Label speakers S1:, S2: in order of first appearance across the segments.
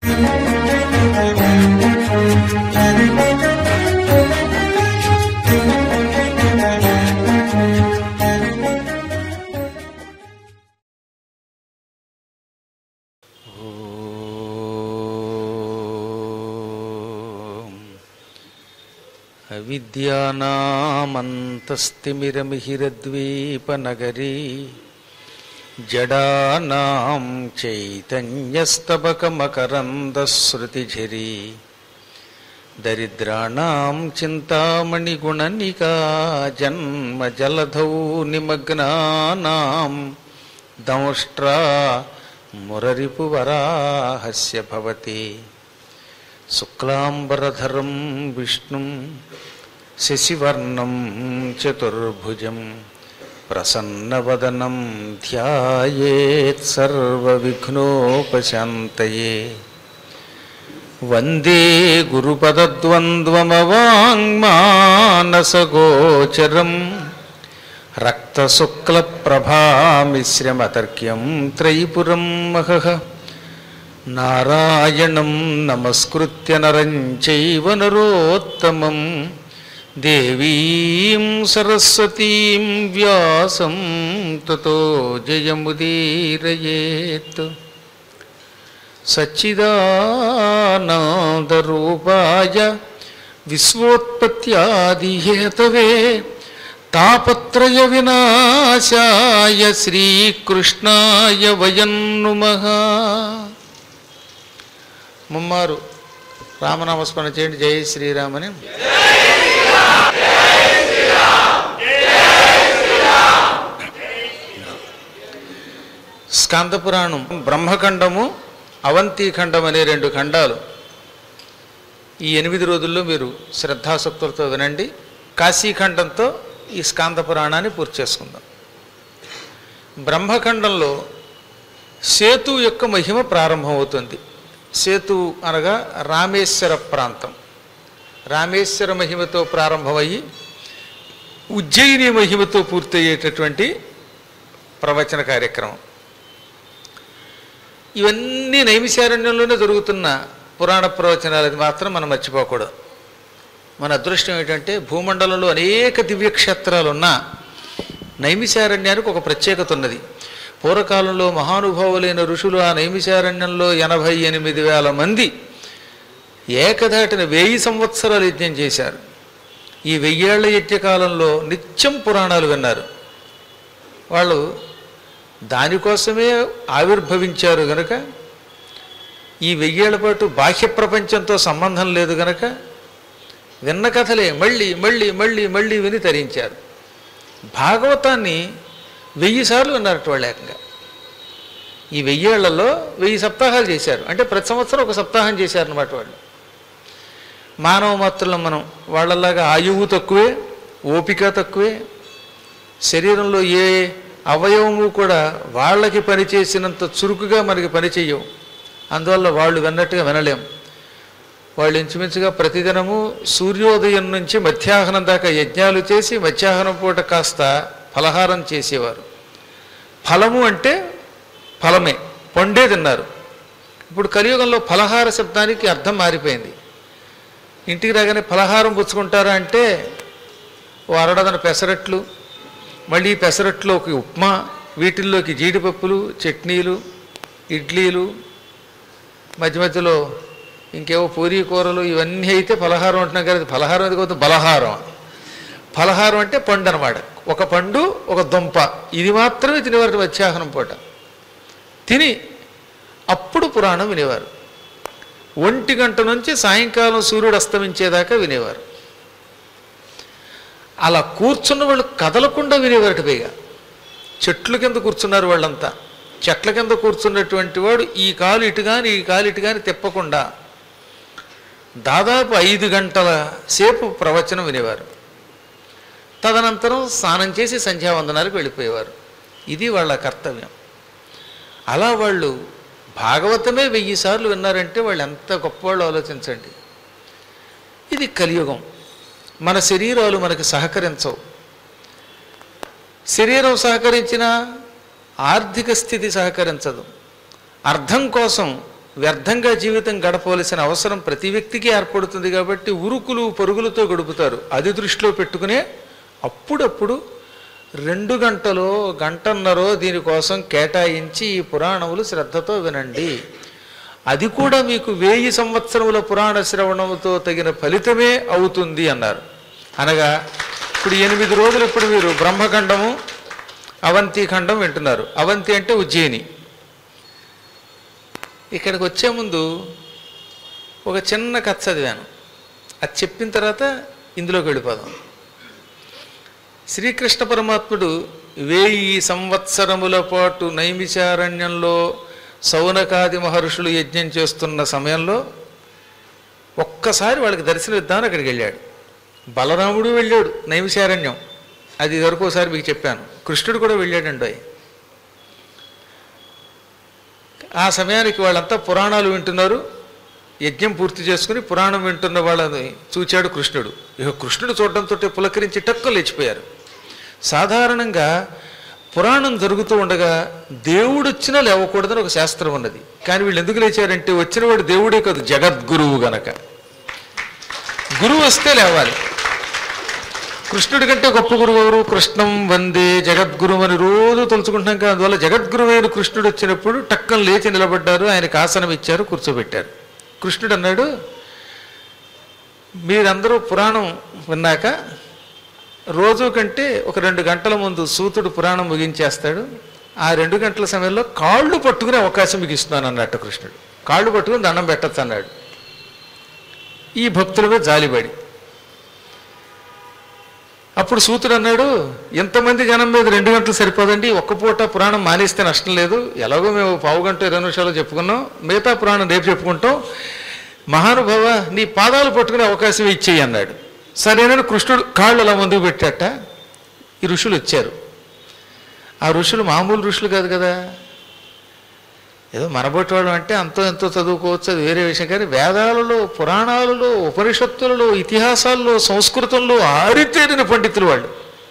S1: ఓం అవిద్యానామంతస్తిమిరమిహిరద్వీపనగరీ జడానాం చైతన్యస్తబకమకరందశ్రుతిఝరీ దరిద్రాణం చింతామణిగుణనికా జన్మజలధౌ నిమగ్నానాం దంష్ట్రా మురరిపువరాహస్య భవతి శుక్లాంబరధరం విష్ణుం శశివర్ణం చతుర్భుజం ప్రసన్నవదనం ధ్యాయేత్ సర్వవిఘ్నోపశాంతయే వందే గురుపదద్వంద్వమవాङ्మానసగోచరం రక్తశుక్లప్రభామిశ్రమతర్క్యం త్రైపురం మహః నారాయణం నమస్కృత్య నరం చైవ నరోత్తమం దేవీం సరస్వతీం వ్యాసం తతో జయముదీరయేత్ సచ్చిదానందరూపాయ విశ్వోత్పత్యాదిహేతవే తాపత్రయ వినాశాయ శ్రీకృష్ణాయ వయం నుమః ముమ్మారు రామనామస్మరణ చేయండి జై శ్రీరామని స్కంద పురాణం బ్రహ్మఖండము అవంతీఖండం అనే రెండు ఖండాలు ఈ ఎనిమిది రోజుల్లో మీరు శ్రద్ధాసక్తులతో వినండి కాశీఖండంతో ఈ స్కాంద పురాణాన్ని పూర్తి చేసుకుందాం బ్రహ్మఖండంలో సేతు యొక్క మహిమ ప్రారంభమవుతుంది సేతు అనగా రామేశ్వర ప్రాంతం రామేశ్వర మహిమతో ప్రారంభమయ్యి ఉజ్జయిని మహిమతో పూర్తయ్యేటటువంటి ప్రవచన కార్యక్రమం ఇవన్నీ నైమిశారణ్యంలోనే జరుగుతున్న పురాణ ప్రవచనాలు మాత్రం మనం మర్చిపోకూడదు మన అదృష్టం ఏంటంటే భూమండలంలో అనేక దివ్యక్షేత్రాలు ఉన్నా నైమిశారణ్యానికి ఒక ప్రత్యేకత ఉన్నది పూర్వకాలంలో మహానుభావులైన ఋషులు ఆ నైమిశారణ్యంలో ఎనభై ఎనిమిది వేల మంది ఏకధాటిన వెయ్యి సంవత్సరాలు యజ్ఞం చేశారు ఈ వెయ్యేళ్ల యజ్ఞకాలంలో నిత్యం పురాణాలు విన్నారు వాళ్ళు దానికోసమే ఆవిర్భవించారు గనక ఈ వెయ్యేళ్ల పాటు బాహ్య ప్రపంచంతో సంబంధం లేదు గనక విన్న కథలే మళ్ళీ మళ్ళీ మళ్ళీ మళ్ళీ విని తరించారు భాగవతాన్ని వెయ్యి సార్లు విన్నారట వాళ్ళు ఏకంగా ఈ వెయ్యేళ్లలో వెయ్యి సప్తాహాలు చేశారు అంటే ప్రతి సంవత్సరం ఒక సప్తాహం చేశారనమాట వాళ్ళు మానవ మాత్రులం మనం వాళ్ళలాగా ఆయువు తక్కువే ఓపిక తక్కువే శరీరంలో ఏ అవయవము కూడా వాళ్ళకి పనిచేసినంత చురుకుగా మనకి పని చెయ్యవు అందువల్ల వాళ్ళు విన్నట్టుగా వినలేం వాళ్ళు ఇంచుమించుగా ప్రతిదినము సూర్యోదయం నుంచి మధ్యాహ్నం దాకా యజ్ఞాలు చేసి మధ్యాహ్నం పూట కాస్త ఫలహారం చేసేవారు ఫలము అంటే ఫలమే పండే తిన్నారు ఇప్పుడు కలియుగంలో ఫలహార శబ్దానికి అర్థం మారిపోయింది ఇంటికి రాగానే ఫలహారం పుచ్చుకుంటారా అంటే ఓ అరడదన పెసరట్లు మళ్ళీ పెసరట్లోకి ఉప్మా వీటిల్లోకి జీడిపప్పులు చట్నీలు ఇడ్లీలు మధ్య మధ్యలో ఇంకేవో పూరీ కూరలు ఇవన్నీ అయితే ఫలహారం అంటున్నాం కదా ఇది ఫలహారం అది కాదు బలహారం ఫలహారం అంటే పండు అనమాట ఒక పండు ఒక దుంప ఇది మాత్రమే తినేవారు మధ్యాహ్నం పూట తిని అప్పుడు పురాణం వినేవారు ఒంటి గంట నుంచి సాయంకాలం సూర్యుడు అస్తమించేదాకా వినేవారు అలా కూర్చున్న వాళ్ళు కదలకుండా వినేవారట పైగా చెట్ల కింద కూర్చున్నారు వాళ్ళంతా చెట్ల కింద కూర్చున్నటువంటి వాడు ఈ కాలు ఇటు కానీ ఈ కాలు ఇటు కానీ తిప్పకుండా దాదాపు ఐదు గంటల సేపు ప్రవచనం వినేవారు తదనంతరం స్నానం చేసి సంధ్యావందనాలకు వెళ్ళిపోయేవారు ఇది వాళ్ళ కర్తవ్యం అలా వాళ్ళు భాగవతమే వెయ్యి సార్లు విన్నారంటే వాళ్ళు ఎంత గొప్పవాళ్ళు ఆలోచించండి ఇది కలియుగం మన శరీరాలు మనకి సహకరించవు శరీరం సహకరించినా ఆర్థిక స్థితి సహకరించదు అర్థం కోసం వ్యర్థంగా జీవితం గడపవలసిన అవసరం ప్రతి వ్యక్తికి ఏర్పడుతుంది కాబట్టి ఉరుకులు పరుగులతో గడుపుతారు అది దృష్టిలో పెట్టుకునే అప్పుడప్పుడు రెండు గంటలో గంటన్నరో దీనికోసం కేటాయించి ఈ పురాణములు శ్రద్ధతో వినండి అది కూడా మీకు వేయి సంవత్సరముల పురాణ శ్రవణముతో తగిన ఫలితమే అవుతుంది అన్నారు అనగా ఇప్పుడు ఎనిమిది రోజులు ఇప్పుడు మీరు బ్రహ్మఖండము అవంతి ఖండం వింటున్నారు అవంతి అంటే ఉజ్జయిని ఇక్కడికి వచ్చే ముందు ఒక చిన్న కథ చదివాను అది చెప్పిన తర్వాత ఇందులోకి వెళ్ళిపోదాం శ్రీకృష్ణ పరమాత్ముడు వేయి సంవత్సరముల పాటు నైమిచారణ్యంలో సౌనకాది మహర్షులు యజ్ఞం చేస్తున్న సమయంలో ఒక్కసారి వాళ్ళకి దర్శనం ఇద్దామని అక్కడికి వెళ్ళాడు బలరాముడు వెళ్ళాడు నైమిశారణ్యం అది ఇదివరకు ఒకసారి మీకు చెప్పాను కృష్ణుడు కూడా వెళ్ళాడండి అయి ఆ సమయానికి వాళ్ళంతా పురాణాలు వింటున్నారు యజ్ఞం పూర్తి చేసుకుని పురాణం వింటున్న వాళ్ళని చూచాడు కృష్ణుడు ఇక కృష్ణుడు చూడడంతో పులకరించి టక్కులు లేచిపోయారు సాధారణంగా పురాణం జరుగుతూ ఉండగా దేవుడు వచ్చినా లేవకూడదని ఒక శాస్త్రం ఉన్నది కానీ వీళ్ళు ఎందుకు లేచారంటే వచ్చినవాడు దేవుడే కాదు జగద్గురువు గనక గురువు వస్తే లేవాలి కృష్ణుడి కంటే గొప్ప గురువు ఎవరు కృష్ణం వందే జగద్గురువు అని రోజు తలుచుకుంటున్నాం కదా అందువల్ల జగద్గురువు అయిన కృష్ణుడు వచ్చినప్పుడు టక్కన లేచి నిలబడ్డారు ఆయనకు ఆసనం ఇచ్చారు కూర్చోబెట్టారు కృష్ణుడు అన్నాడు మీరందరూ పురాణం విన్నాక రోజు కంటే ఒక రెండు గంటల ముందు సూతుడు పురాణం ముగించేస్తాడు ఆ రెండు గంటల సమయంలో కాళ్ళు పట్టుకునే అవకాశం మీకు ఇస్తున్నాను అన్నట్టు కృష్ణుడు కాళ్ళు పట్టుకుని దండం పెట్టచ్చు అన్నాడు ఈ భక్తులమే జాలిపడి అప్పుడు సూతుడు అన్నాడు ఎంతమంది జనం మీద రెండు గంటలు సరిపోదండి ఒక్క పూట పురాణం మానేస్తే నష్టం లేదు ఎలాగో మేము పావు గంట ఇరవై నిమిషాలు చెప్పుకున్నాం మిగతా పురాణం రేపు చెప్పుకుంటాం మహానుభావ నీ పాదాలు పట్టుకునే అవకాశం ఇచ్చేయి అన్నాడు సరేనని కృష్ణుడు కాళ్ళు అలా ముందుకు పెట్టాట ఈ ఋషులు వచ్చారు ఆ ఋషులు మామూలు ఋషులు కాదు కదా ఏదో మనబొట్టి వాళ్ళు అంటే అంతో ఎంతో చదువుకోవచ్చు అది వేరే విషయం కానీ వేదాలలో పురాణాలలో ఉపనిషత్తులలో ఇతిహాసాల్లో సంస్కృతంలో ఆరితేరిన పండితులు వాళ్ళు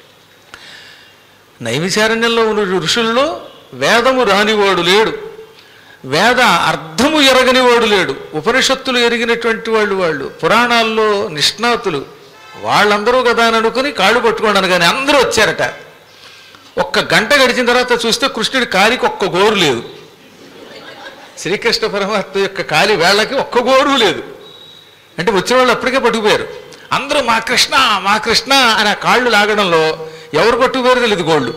S1: నైమిశారణ్యంలో ఉన్న ఋషుల్లో వేదము రానివాడు లేడు వేద అర్థము ఎరగనివాడు లేడు ఉపనిషత్తులు ఎరిగినటువంటి వాళ్ళు వాళ్ళు పురాణాల్లో నిష్ణాతులు వాళ్ళందరూ కదా అని అనుకుని కాళ్ళు పట్టుకోండి కానీ అందరూ వచ్చారట ఒక్క గంట గడిచిన తర్వాత చూస్తే కృష్ణుడి కాలికి ఒక్క గోరు లేదు శ్రీకృష్ణ పరమాత్మ యొక్క కాలి వేళ్ళకి ఒక్క గోరు లేదు అంటే వచ్చిన వాళ్ళు అప్పటికే పట్టుకుపోయారు అందరూ మా కృష్ణ మా కృష్ణ అని ఆ కాళ్ళు లాగడంలో ఎవరు పట్టుకుపోయారు తెలియదు గోళ్ళు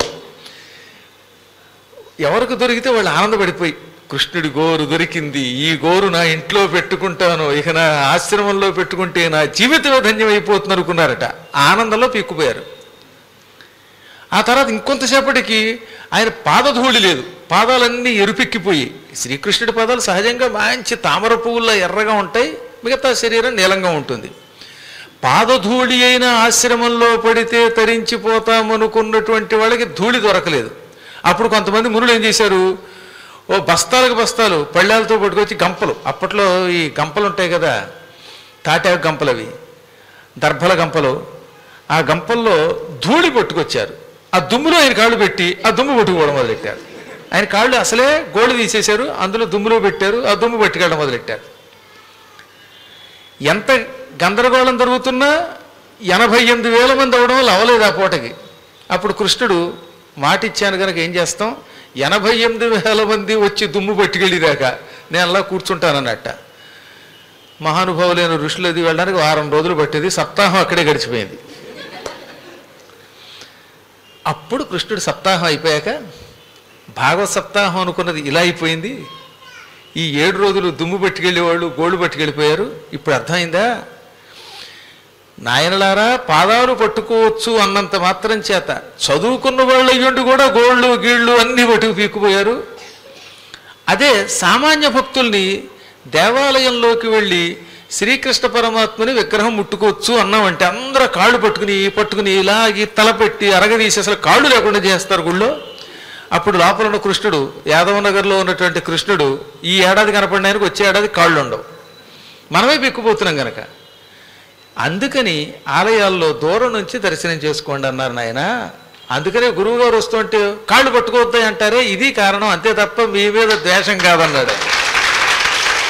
S1: ఎవరికి దొరికితే వాళ్ళు ఆనందపడిపోయి కృష్ణుడి గోరు దొరికింది ఈ గోరు నా ఇంట్లో పెట్టుకుంటాను ఇక నా ఆశ్రమంలో పెట్టుకుంటే నా జీవితమే ధన్యమైపోతుంది అనుకున్నారట ఆ ఆనందంలో పీక్కుపోయారు ఆ తర్వాత ఇంకొంతసేపటికి ఆయన పాదధూళి లేదు పాదాలన్నీ ఎరుపెక్కిపోయి శ్రీకృష్ణుడి పాదాలు సహజంగా మంచి తామర పువ్వుల్లో ఎర్రగా ఉంటాయి మిగతా శరీరం నీలంగా ఉంటుంది పాదధూళి అయిన ఆశ్రమంలో పడితే తరించిపోతామనుకున్నటువంటి వాళ్ళకి ధూళి దొరకలేదు అప్పుడు కొంతమంది మునులు ఏం చేశారు ఓ బస్తాలకు బస్తాలు పళ్ళాలతో పట్టుకొచ్చి గంపలు అప్పట్లో ఈ గంపలు ఉంటాయి కదా తాటాకు గంపలు అవి దర్భల గంపలు ఆ గంపల్లో ధూళి పట్టుకొచ్చారు ఆ దుమ్ములో ఆయన కాళ్ళు పెట్టి ఆ దుమ్ము పట్టుకోవడం మొదలెట్టారు ఆయన కాళ్ళు అసలే గోళ్ళు తీసేశారు అందులో దుమ్ములో పెట్టారు ఆ దుమ్ము పట్టుకెళ్ళడం మొదలెట్టారు ఎంత గందరగోళం జరుగుతున్నా ఎనభై ఎనిమిది వేల మంది అవడం వల్ల అవలేదు ఆ పూటకి అప్పుడు కృష్ణుడు మాటిచ్చాను కనుక ఏం చేస్తాం ఎనభై ఎనిమిది వేల మంది వచ్చి దుమ్ము పట్టుకెళ్ళిదాకా నేను అలా కూర్చుంటానన్నట్ట మహానుభావులైన ఋషులు అది వెళ్ళడానికి వారం రోజులు పట్టేది సప్తాహం అక్కడే గడిచిపోయింది అప్పుడు కృష్ణుడు సప్తాహం అయిపోయాక భాగవత సప్తాహం అనుకున్నది ఇలా అయిపోయింది ఈ ఏడు రోజులు దుమ్ము పట్టుకెళ్ళేవాళ్ళు గోళ్ళు పట్టుకెళ్ళిపోయారు ఇప్పుడు అర్థమైందా నాయనలారా పాదాలు పట్టుకోవచ్చు అన్నంత మాత్రం చేత చదువుకున్న వాళ్ళు అయ్యుండి కూడా గోళ్ళు గీళ్ళు అన్నీ పట్టుకు పీక్కుపోయారు అదే సామాన్య భక్తుల్ని దేవాలయంలోకి వెళ్ళి శ్రీకృష్ణ పరమాత్మని విగ్రహం ముట్టుకోవచ్చు అన్నామంటే అందరూ కాళ్ళు పట్టుకుని పట్టుకుని ఇలాగి తలపెట్టి అరగదీసి అసలు కాళ్ళు లేకుండా చేస్తారు గుళ్ళో అప్పుడు లోపల ఉన్న కృష్ణుడు యాదవ నగర్లో ఉన్నటువంటి కృష్ణుడు ఈ ఏడాది కనపడినానికి వచ్చే ఏడాది కాళ్ళు ఉండవు మనమే పిక్కుపోతున్నాం గనక అందుకని ఆలయాల్లో దూరం నుంచి దర్శనం చేసుకోండి అన్నారు నాయన అందుకనే గురువు గారు వస్తుంటే కాళ్ళు పట్టుకోవద్దాయి అంటారే ఇది కారణం అంతే తప్ప మీ మీద ద్వేషం కాదన్నాడు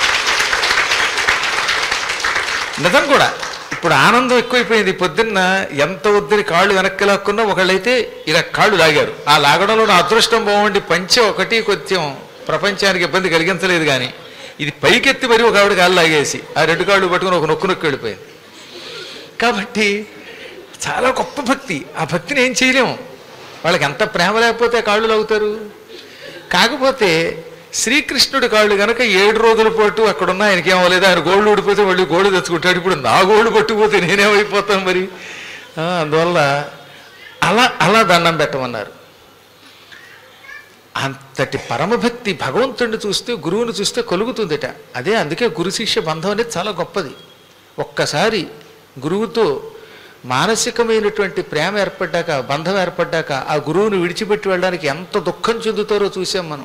S1: నిజం కూడా ఇప్పుడు ఆనందం ఎక్కువైపోయింది పొద్దున్న ఎంత వద్దని కాళ్ళు వెనక్కి లాక్కున్నా ఒకళ్ళైతే ఇలా కాళ్ళు లాగారు ఆ లాగడంలో నా అదృష్టం బాగుండి పంచె ఒకటి కొంచెం ప్రపంచానికి ఇబ్బంది కలిగించలేదు కానీ ఇది పైకెత్తి మరి ఒక ఆవిడ కాళ్ళు లాగేసి ఆ రెండు కాళ్ళు పట్టుకుని ఒక నొక్కు నొక్కి వెళ్ళిపోయింది కాబట్టి చాలా గొప్ప భక్తి ఆ భక్తిని ఏం చేయలేము వాళ్ళకి ఎంత ప్రేమ లేకపోతే కాళ్ళు లాగుతారు కాకపోతే శ్రీకృష్ణుడి కాళ్ళు గనక ఏడు రోజుల పాటు అక్కడ ఉన్న ఆయనకి ఏమవలేదు ఆయన గోళ్ళు ఊడిపోతే మళ్ళీ గోళ్ళు తెచ్చుకుంటాడు ఇప్పుడు నా గోళ్ళు పట్టుకుపోతే నేనేమైపోతాను మరి ఆ, అందువల్ల అలా అలా దండం పెట్టమన్నారు అంతటి పరమభక్తి భగవంతుడిని చూస్తే గురువుని చూస్తే కలుగుతుందిట అదే అందుకే గురు శిష్య బంధం అనేది చాలా గొప్పది ఒక్కసారి గురువుతో మానసికమైనటువంటి ప్రేమ ఏర్పడ్డాక బంధం ఏర్పడ్డాక ఆ గురువుని విడిచిపెట్టి వెళ్ళడానికి ఎంత దుఃఖం చెందుతారో చూసాం మనం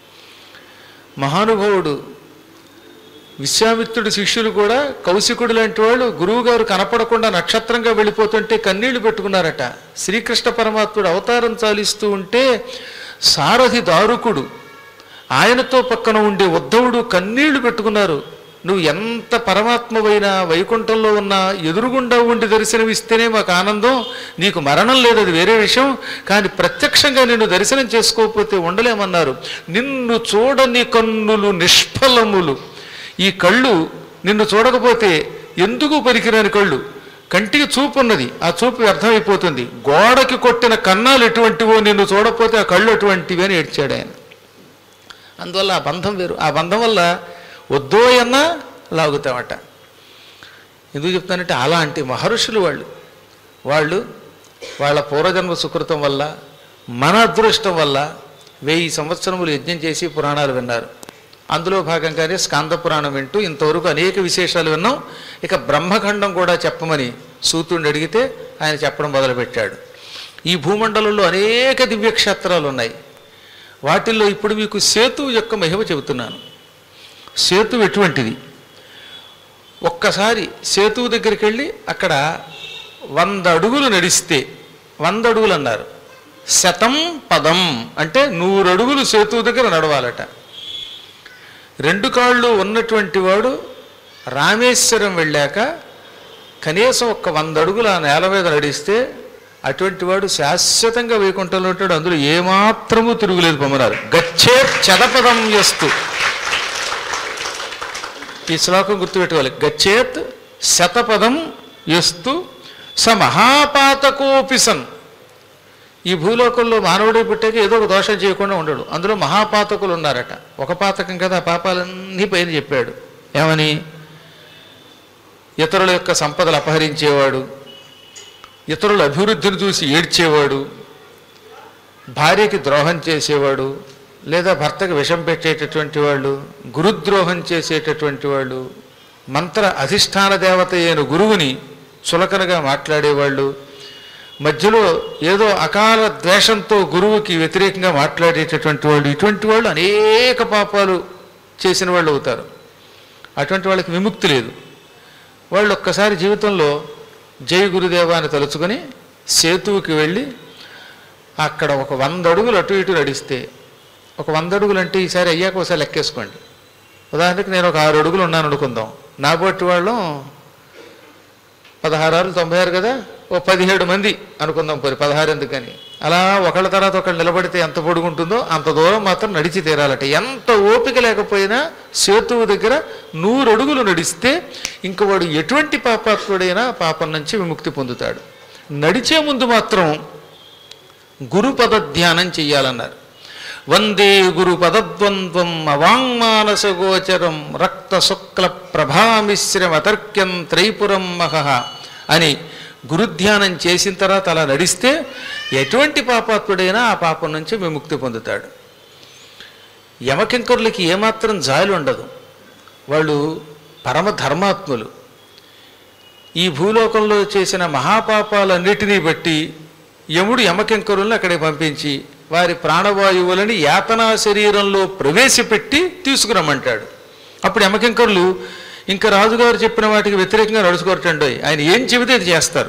S1: మహానుభావుడు విశ్వామిత్రుడి శిష్యులు కూడా కౌశికుడు లాంటి వాళ్ళు గురువుగారు కనపడకుండా నక్షత్రంగా వెళ్ళిపోతుంటే కన్నీళ్లు పెట్టుకున్నారట శ్రీకృష్ణ పరమాత్ముడు అవతారం చాలిస్తూ ఉంటే సారథి దారుకుడు ఆయనతో పక్కన ఉండే ఉద్ధవుడు కన్నీళ్లు పెట్టుకున్నారు నువ్వు ఎంత పరమాత్మవైనా వైకుంఠంలో ఉన్న ఎదురుగుండా ఉండి దర్శనమిస్తేనే మాకు ఆనందం నీకు మరణం లేదు అది వేరే విషయం కానీ ప్రత్యక్షంగా నిన్ను దర్శనం చేసుకోకపోతే ఉండలేమన్నారు నిన్ను చూడని కన్నులు నిష్ఫలములు ఈ కళ్ళు నిన్ను చూడకపోతే ఎందుకు పనికిరాని కళ్ళు కంటికి చూపు ఉన్నది ఆ చూపు వ్యర్థమైపోతుంది గోడకి కొట్టిన కన్నాలు ఎటువంటివో నిన్ను చూడకపోతే ఆ కళ్ళు ఎటువంటివి అని ఏడ్చాడు ఆయన అందువల్ల ఆ బంధం వేరు ఆ బంధం వల్ల వద్దోయన్నా లాగుతామట ఎందుకు చెప్తానంటే అలాంటి మహర్షులు వాళ్ళు వాళ్ళు వాళ్ళ పూర్వజన్మ సుకృతం వల్ల మన అదృష్టం వల్ల వెయ్యి సంవత్సరములు యజ్ఞం చేసి పురాణాలు విన్నారు అందులో భాగంగానే స్కాంద పురాణం వింటూ ఇంతవరకు అనేక విశేషాలు విన్నాం ఇక బ్రహ్మఖండం కూడా చెప్పమని సూతుడిని అడిగితే ఆయన చెప్పడం మొదలుపెట్టాడు ఈ భూమండలంలో అనేక దివ్యక్షేత్రాలు ఉన్నాయి వాటిల్లో ఇప్పుడు మీకు సేతు యొక్క మహిమ చెబుతున్నాను సేతు ఎటువంటిది ఒక్కసారి సేతువు దగ్గరికి వెళ్ళి అక్కడ వంద అడుగులు నడిస్తే వంద అడుగులు అన్నారు శతం పదం అంటే నూరు అడుగులు సేతువు దగ్గర నడవాలట రెండు కాళ్ళు ఉన్నటువంటి వాడు రామేశ్వరం వెళ్ళాక కనీసం ఒక్క వంద అడుగులు ఆ నేల మీద నడిస్తే అటువంటి వాడు శాశ్వతంగా వైకుంఠంలో ఉంటాడు అందులో ఏమాత్రము తిరుగులేదు పొమ్మన్నారు గచ్చే చదపదం చేస్తూ ఈ శ్లోకం గుర్తుపెట్టుకోవాలి గచ్చేత్ శతపదం ఎస్తు స మహాపాతకోపిసన్ ఈ భూలోకంలో మానవుడే పుట్టాక ఏదో ఒక దోషం చేయకుండా ఉండడు అందులో మహాపాతకులు ఉన్నారట ఒక పాతకం కదా ఆ పాపాలన్నీ పైన చెప్పాడు ఏమని ఇతరుల యొక్క సంపదలు అపహరించేవాడు ఇతరుల అభివృద్ధిని చూసి ఏడ్చేవాడు భార్యకి ద్రోహం చేసేవాడు లేదా భర్తకు విషం పెట్టేటటువంటి వాళ్ళు గురుద్రోహం చేసేటటువంటి వాళ్ళు మంత్ర అధిష్టాన దేవత అయిన గురువుని చులకనగా మాట్లాడేవాళ్ళు మధ్యలో ఏదో అకాల ద్వేషంతో గురువుకి వ్యతిరేకంగా మాట్లాడేటటువంటి వాళ్ళు ఇటువంటి వాళ్ళు అనేక పాపాలు చేసిన వాళ్ళు అవుతారు అటువంటి వాళ్ళకి విముక్తి లేదు వాళ్ళు ఒక్కసారి జీవితంలో జై గురుదేవా అని తలుచుకొని సేతువుకి వెళ్ళి అక్కడ ఒక వంద అడుగులు అటు ఇటు నడిస్తే ఒక వంద అడుగులు అంటే ఈసారి అయ్యాక ఒకసారి లెక్కేసుకోండి ఉదాహరణకి నేను ఒక ఆరు అడుగులు ఉన్నాను అనుకుందాం నా బట్టి వాళ్ళం పదహారు ఆరు తొంభై ఆరు కదా ఓ పదిహేడు మంది అనుకుందాం పోయి పదహారు ఎందుకని అలా ఒకళ్ళ తర్వాత ఒకళ్ళు నిలబడితే ఎంత పొడుగుంటుందో అంత దూరం మాత్రం నడిచి తీరాలట ఎంత ఓపిక లేకపోయినా సేతువు దగ్గర నూరు అడుగులు నడిస్తే ఇంక వాడు ఎటువంటి పాపాత్ముడైనా పాపం నుంచి విముక్తి పొందుతాడు నడిచే ముందు మాత్రం గురుపద ధ్యానం చెయ్యాలన్నారు వందే గురు పదద్వంద్వం అవాంగ్మానస గోచరం రక్త శుక్ల ప్రభామిశ్రం అతర్క్యం త్రైపురం మహః అని గురుధ్యానం చేసిన తర్వాత అలా నడిస్తే ఎటువంటి పాపాత్ముడైనా ఆ పాపం నుంచి విముక్తి పొందుతాడు యమకింకరులకి ఏమాత్రం జాలి ఉండదు వాళ్ళు పరమ ధర్మాత్ములు ఈ భూలోకంలో చేసిన మహాపాపాలన్నిటినీ బట్టి యముడు యమకింకరుల్ని అక్కడికి పంపించి వారి ప్రాణవాయువులని యాతనా శరీరంలో ప్రవేశపెట్టి తీసుకురమ్మంటాడు అప్పుడు యమకింకరులు ఇంకా రాజుగారు చెప్పిన వాటికి వ్యతిరేకంగా నడుచుకోరటండి ఆయన ఏం చెబితే అది చేస్తారు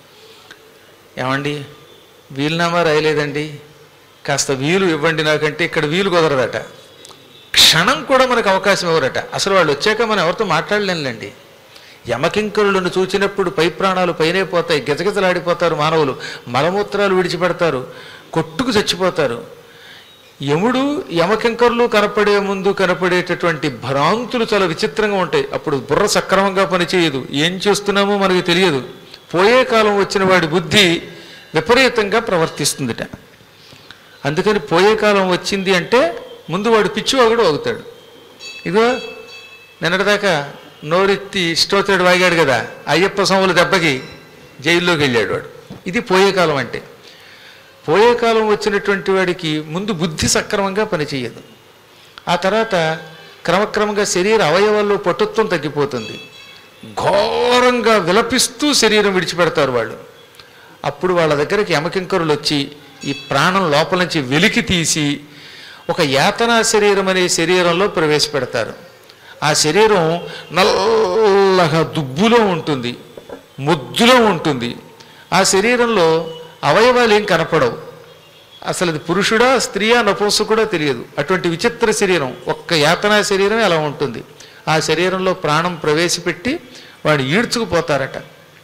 S1: ఏమండి వీలునామా రాయలేదండి కాస్త వీలు ఇవ్వండి నాకంటే ఇక్కడ వీలు కుదరదట క్షణం కూడా మనకు అవకాశం ఇవ్వరట అసలు వాళ్ళు వచ్చాక మనం ఎవరితో మాట్లాడలేనులేండి యమకింకరులను చూచినప్పుడు పై ప్రాణాలు పైనే పోతాయి గిజగిజలాడిపోతారు మానవులు మలమూత్రాలు విడిచిపెడతారు కొట్టుకు చచ్చిపోతారు యముడు యమకింకరులు కనపడే ముందు కనపడేటటువంటి భ్రాంతులు చాలా విచిత్రంగా ఉంటాయి అప్పుడు బుర్ర సక్రమంగా పనిచేయదు ఏం చేస్తున్నామో మనకి తెలియదు పోయే కాలం వచ్చిన వాడి బుద్ధి విపరీతంగా ప్రవర్తిస్తుందిట అందుకని పోయే కాలం వచ్చింది అంటే ముందు వాడు పిచ్చివాగుడు అవుతాడు ఇగో నిన్నటిదాకా నోరెత్తి ఇష్టోత్తరుడు వాగాడు కదా అయ్యప్ప స్వాముల దెబ్బకి జైల్లోకి వెళ్ళాడు వాడు ఇది పోయే కాలం అంటే పోయే కాలం వచ్చినటువంటి వాడికి ముందు బుద్ధి సక్రమంగా పనిచేయదు ఆ తర్వాత క్రమక్రమంగా శరీర అవయవాల్లో పటుత్వం తగ్గిపోతుంది ఘోరంగా విలపిస్తూ శరీరం విడిచిపెడతారు వాళ్ళు అప్పుడు వాళ్ళ దగ్గరికి యమకింకరులు వచ్చి ఈ ప్రాణం లోపల నుంచి వెలికి తీసి ఒక యాతనా శరీరం అనే శరీరంలో ప్రవేశపెడతారు ఆ శరీరం నల్లగా దుబ్బులో ఉంటుంది ముద్దులో ఉంటుంది ఆ శరీరంలో అవయవాలు ఏం కనపడవు అసలు అది పురుషుడా స్త్రీయా నపుంసకుడా తెలియదు అటువంటి విచిత్ర శరీరం ఒక్క యాతనా శరీరమే అలా ఉంటుంది ఆ శరీరంలో ప్రాణం ప్రవేశపెట్టి వాడు ఈడ్చుకుపోతారట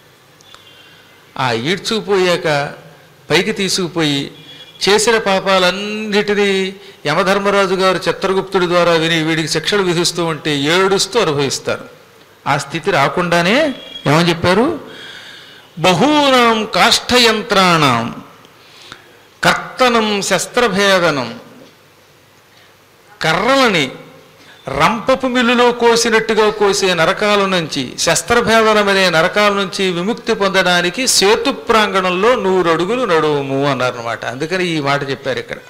S1: ఆ ఈడ్చుకుపోయాక పైకి తీసుకుపోయి చేసిన పాపాలన్నిటినీ యమధర్మరాజు గారు చిత్రగుప్తుడి ద్వారా విని వీడికి శిక్షలు విధిస్తూ ఉంటే ఏడుస్తూ అనుభవిస్తారు ఆ స్థితి రాకుండానే ఏమని చెప్పారు బహూనాం కాష్ఠయంత్రాణం కర్తనం శస్త్రభేదనం కర్రలని రంపపు మిల్లులో కోసినట్టుగా కోసే నరకాల నుంచి శస్త్రభేదనమనే నరకాల నుంచి విముక్తి పొందడానికి సేతు ప్రాంగణంలో నూరు అడుగులు నడువుము అన్నారనమాట అందుకని ఈ మాట చెప్పారు ఇక్కడ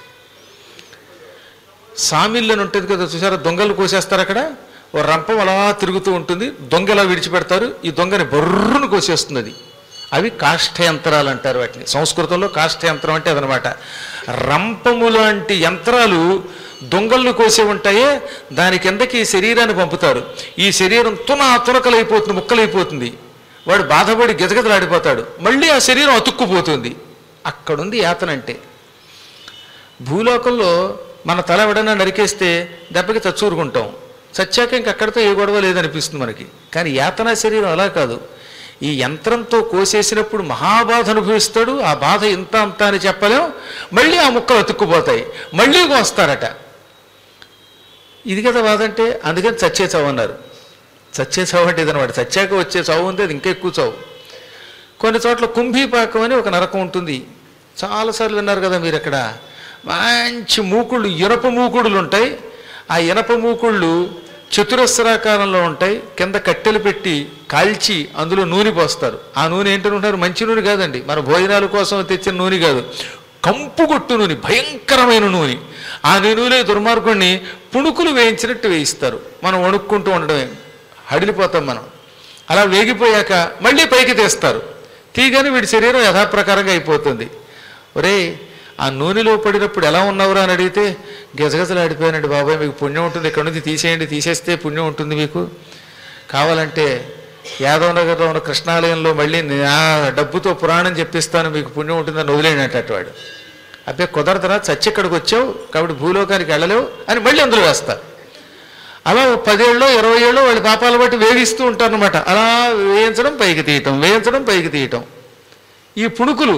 S1: సామిల్లు అని ఉంటుంది కదా చూసారా దొంగలు కోసేస్తారు అక్కడ ఓ రంపం అలా తిరుగుతూ ఉంటుంది దొంగ ఇలా విడిచిపెడతారు ఈ దొంగని బొర్రును కోసేస్తుంది అది అవి కాష్ఠయంత్రాలు అంటారు వాటిని సంస్కృతంలో కాష్ఠయంత్రం అంటే అదనమాట రంపము లాంటి యంత్రాలు దొంగలను కోసే ఉంటాయే దాని కిందకి ఈ శరీరాన్ని పంపుతారు ఈ శరీరం తున తునకలైపోతుంది ముక్కలైపోతుంది వాడు బాధపడి గిజగిజలాడిపోతాడు మళ్ళీ ఆ శరీరం అతుక్కుపోతుంది అక్కడుంది యాతన అంటే భూలోకంలో మన తల ఎవడన్నా నరికేస్తే దెబ్బకి చచ్చూరుకుంటాం చచ్చాక ఇంక అక్కడితో ఏ గొడవ లేదనిపిస్తుంది మనకి కానీ యాతనా శరీరం అలా కాదు ఈ యంత్రంతో కోసేసినప్పుడు మహాబాధ అనుభవిస్తాడు ఆ బాధ ఇంత అంత అని చెప్పలేం మళ్ళీ ఆ ముక్కలు అతుక్కుపోతాయి మళ్ళీ కోస్తారట ఇది కదా బాధ అంటే అందుకని చచ్చే చావు అన్నారు చచ్చే చావు అంటే ఇదనమాట చచ్చాక వచ్చే చావు ఉంది అది ఇంకా ఎక్కువ చావు కొన్ని చోట్ల కుంభీపాకం అని ఒక నరకం ఉంటుంది చాలాసార్లు విన్నారు కదా మీరు అక్కడ మంచి మూకుళ్ళు ఇనప మూకుడులు ఉంటాయి ఆ ఇనప మూకుళ్ళు చతురస్రాకారంలో ఉంటాయి కింద కట్టెలు పెట్టి కాల్చి అందులో నూనె పోస్తారు ఆ నూనె ఏంటనుకుంటారు మంచి నూనె కాదండి మన భోజనాల కోసం తెచ్చిన నూనె కాదు కంపు కొట్టు నూనె భయంకరమైన నూనె ఆ నూనెలో దుర్మార్గుణ్ణి పుణుకులు వేయించినట్టు వేయిస్తారు మనం వణుక్కుంటూ ఉండడమే హడిలిపోతాం మనం అలా వేగిపోయాక మళ్ళీ పైకి తీస్తారు తీగానే వీడి శరీరం యథాప్రకారంగా అయిపోతుంది ఒరే ఆ నూనెలో పడినప్పుడు ఎలా ఉన్నావురా అని అడిగితే గజగజలాడిపోయానండి బాబాయ్ మీకు పుణ్యం ఉంటుంది ఇక్కడ నుంచి తీసేయండి తీసేస్తే పుణ్యం ఉంటుంది మీకు కావాలంటే యాదవ్ నగర్లో ఉన్న కృష్ణాలయంలో మళ్ళీ నా డబ్బుతో పురాణం చెప్పిస్తాను మీకు పుణ్యం ఉంటుందని వదిలేనట్టు వాడు అబ్బే కుదరదరా చచ్చి ఇక్కడికి వచ్చావు కాబట్టి భూలోకానికి వెళ్ళలేవు అని మళ్ళీ అందులో వేస్తారు అలా ఓ పదేళ్ళలో ఇరవై ఏళ్ళు వాళ్ళ పాపాలు బట్టి వేగిస్తూ ఉంటారనమాట అలా వేయించడం పైకి తీయటం వేయించడం పైకి తీయటం ఈ పుణుకులు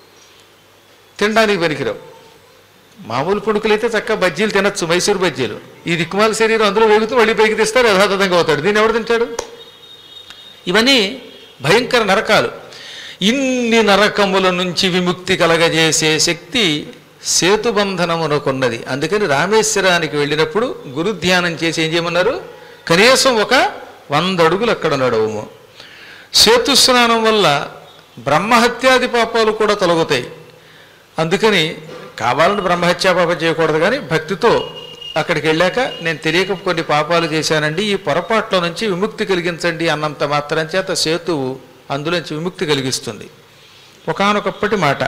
S1: తినడానికి పనికిరావు మామూలు పుణుకులు అయితే చక్కగా బజ్జీలు తినచ్చు మైసూరు బజ్జీలు ఈ దిక్కుమాల శరీరం అందులో వేగుతూ మళ్ళీ పైకి తీస్తారు యథాతథంగా అవుతాడు దీన్ని ఎవడు తింటాడు ఇవన్నీ భయంకర నరకాలు ఇన్ని నరకముల నుంచి విముక్తి కలగజేసే శక్తి సేతుబంధనమునకున్నది అందుకని రామేశ్వరానికి వెళ్ళినప్పుడు గురుధ్యానం చేసి ఏం చేయమన్నారు కనీసం ఒక వంద అడుగులు అక్కడ నడవము సేతు స్నానం వల్ల బ్రహ్మహత్యాది పాపాలు కూడా తొలగుతాయి అందుకని కావాలని బ్రహ్మహత్యా పాపం చేయకూడదు కానీ భక్తితో అక్కడికి వెళ్ళాక నేను తెలియక కొన్ని పాపాలు చేశానండి ఈ పొరపాట్ల నుంచి విముక్తి కలిగించండి అన్నంత మాత్రం చేత సేతువు అందులోంచి విముక్తి కలిగిస్తుంది ఒకానొకప్పటి మాట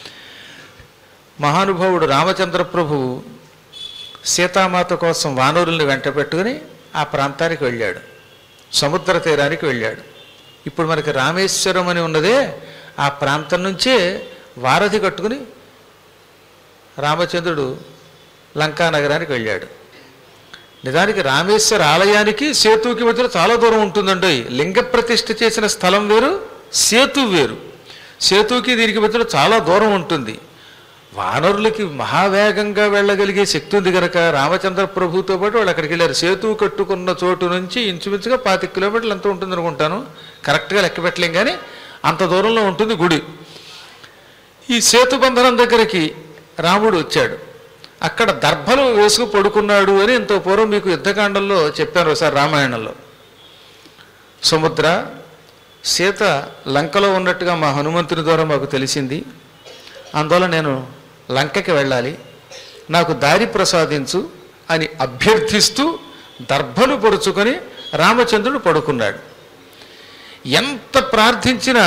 S1: మహానుభావుడు రామచంద్ర ప్రభువు సీతామాత కోసం వానరుల్ని వెంట పెట్టుకుని ఆ ప్రాంతానికి వెళ్ళాడు సముద్ర తీరానికి వెళ్ళాడు ఇప్పుడు మనకి రామేశ్వరం అని ఉన్నదే ఆ ప్రాంతం నుంచే వారధి కట్టుకుని రామచంద్రుడు లంకా నగరానికి వెళ్ళాడు నిజానికి రామేశ్వర ఆలయానికి సేతువుకి మధ్యలో చాలా దూరం ఉంటుందండి లింగ ప్రతిష్ఠ చేసిన స్థలం వేరు సేతు వేరు సేతువుకి దీనికి మధ్యలో చాలా దూరం ఉంటుంది వానరులకి మహావేగంగా వెళ్ళగలిగే శక్తి ఉంది కనుక రామచంద్ర ప్రభుతో పాటు వాళ్ళు అక్కడికి వెళ్ళారు సేతువు కట్టుకున్న చోటు నుంచి ఇంచుమించుగా పాతి కిలోమీటర్లు ఎంత ఉంటుంది అనుకుంటాను కరెక్ట్గా లెక్క పెట్టలేం కానీ అంత దూరంలో ఉంటుంది గుడి ఈ సేతుబంధనం దగ్గరికి రాముడు వచ్చాడు అక్కడ దర్భలు వేసుకు పడుకున్నాడు అని ఇంత పూర్వం మీకు యుద్ధకాండంలో చెప్పాను ఒకసారి రామాయణంలో సముద్ర సీత లంకలో ఉన్నట్టుగా మా హనుమంతుని ద్వారా మాకు తెలిసింది అందువల్ల నేను లంకకి వెళ్ళాలి నాకు దారి ప్రసాదించు అని అభ్యర్థిస్తూ దర్భలు పొడుచుకొని రామచంద్రుడు పడుకున్నాడు ఎంత ప్రార్థించినా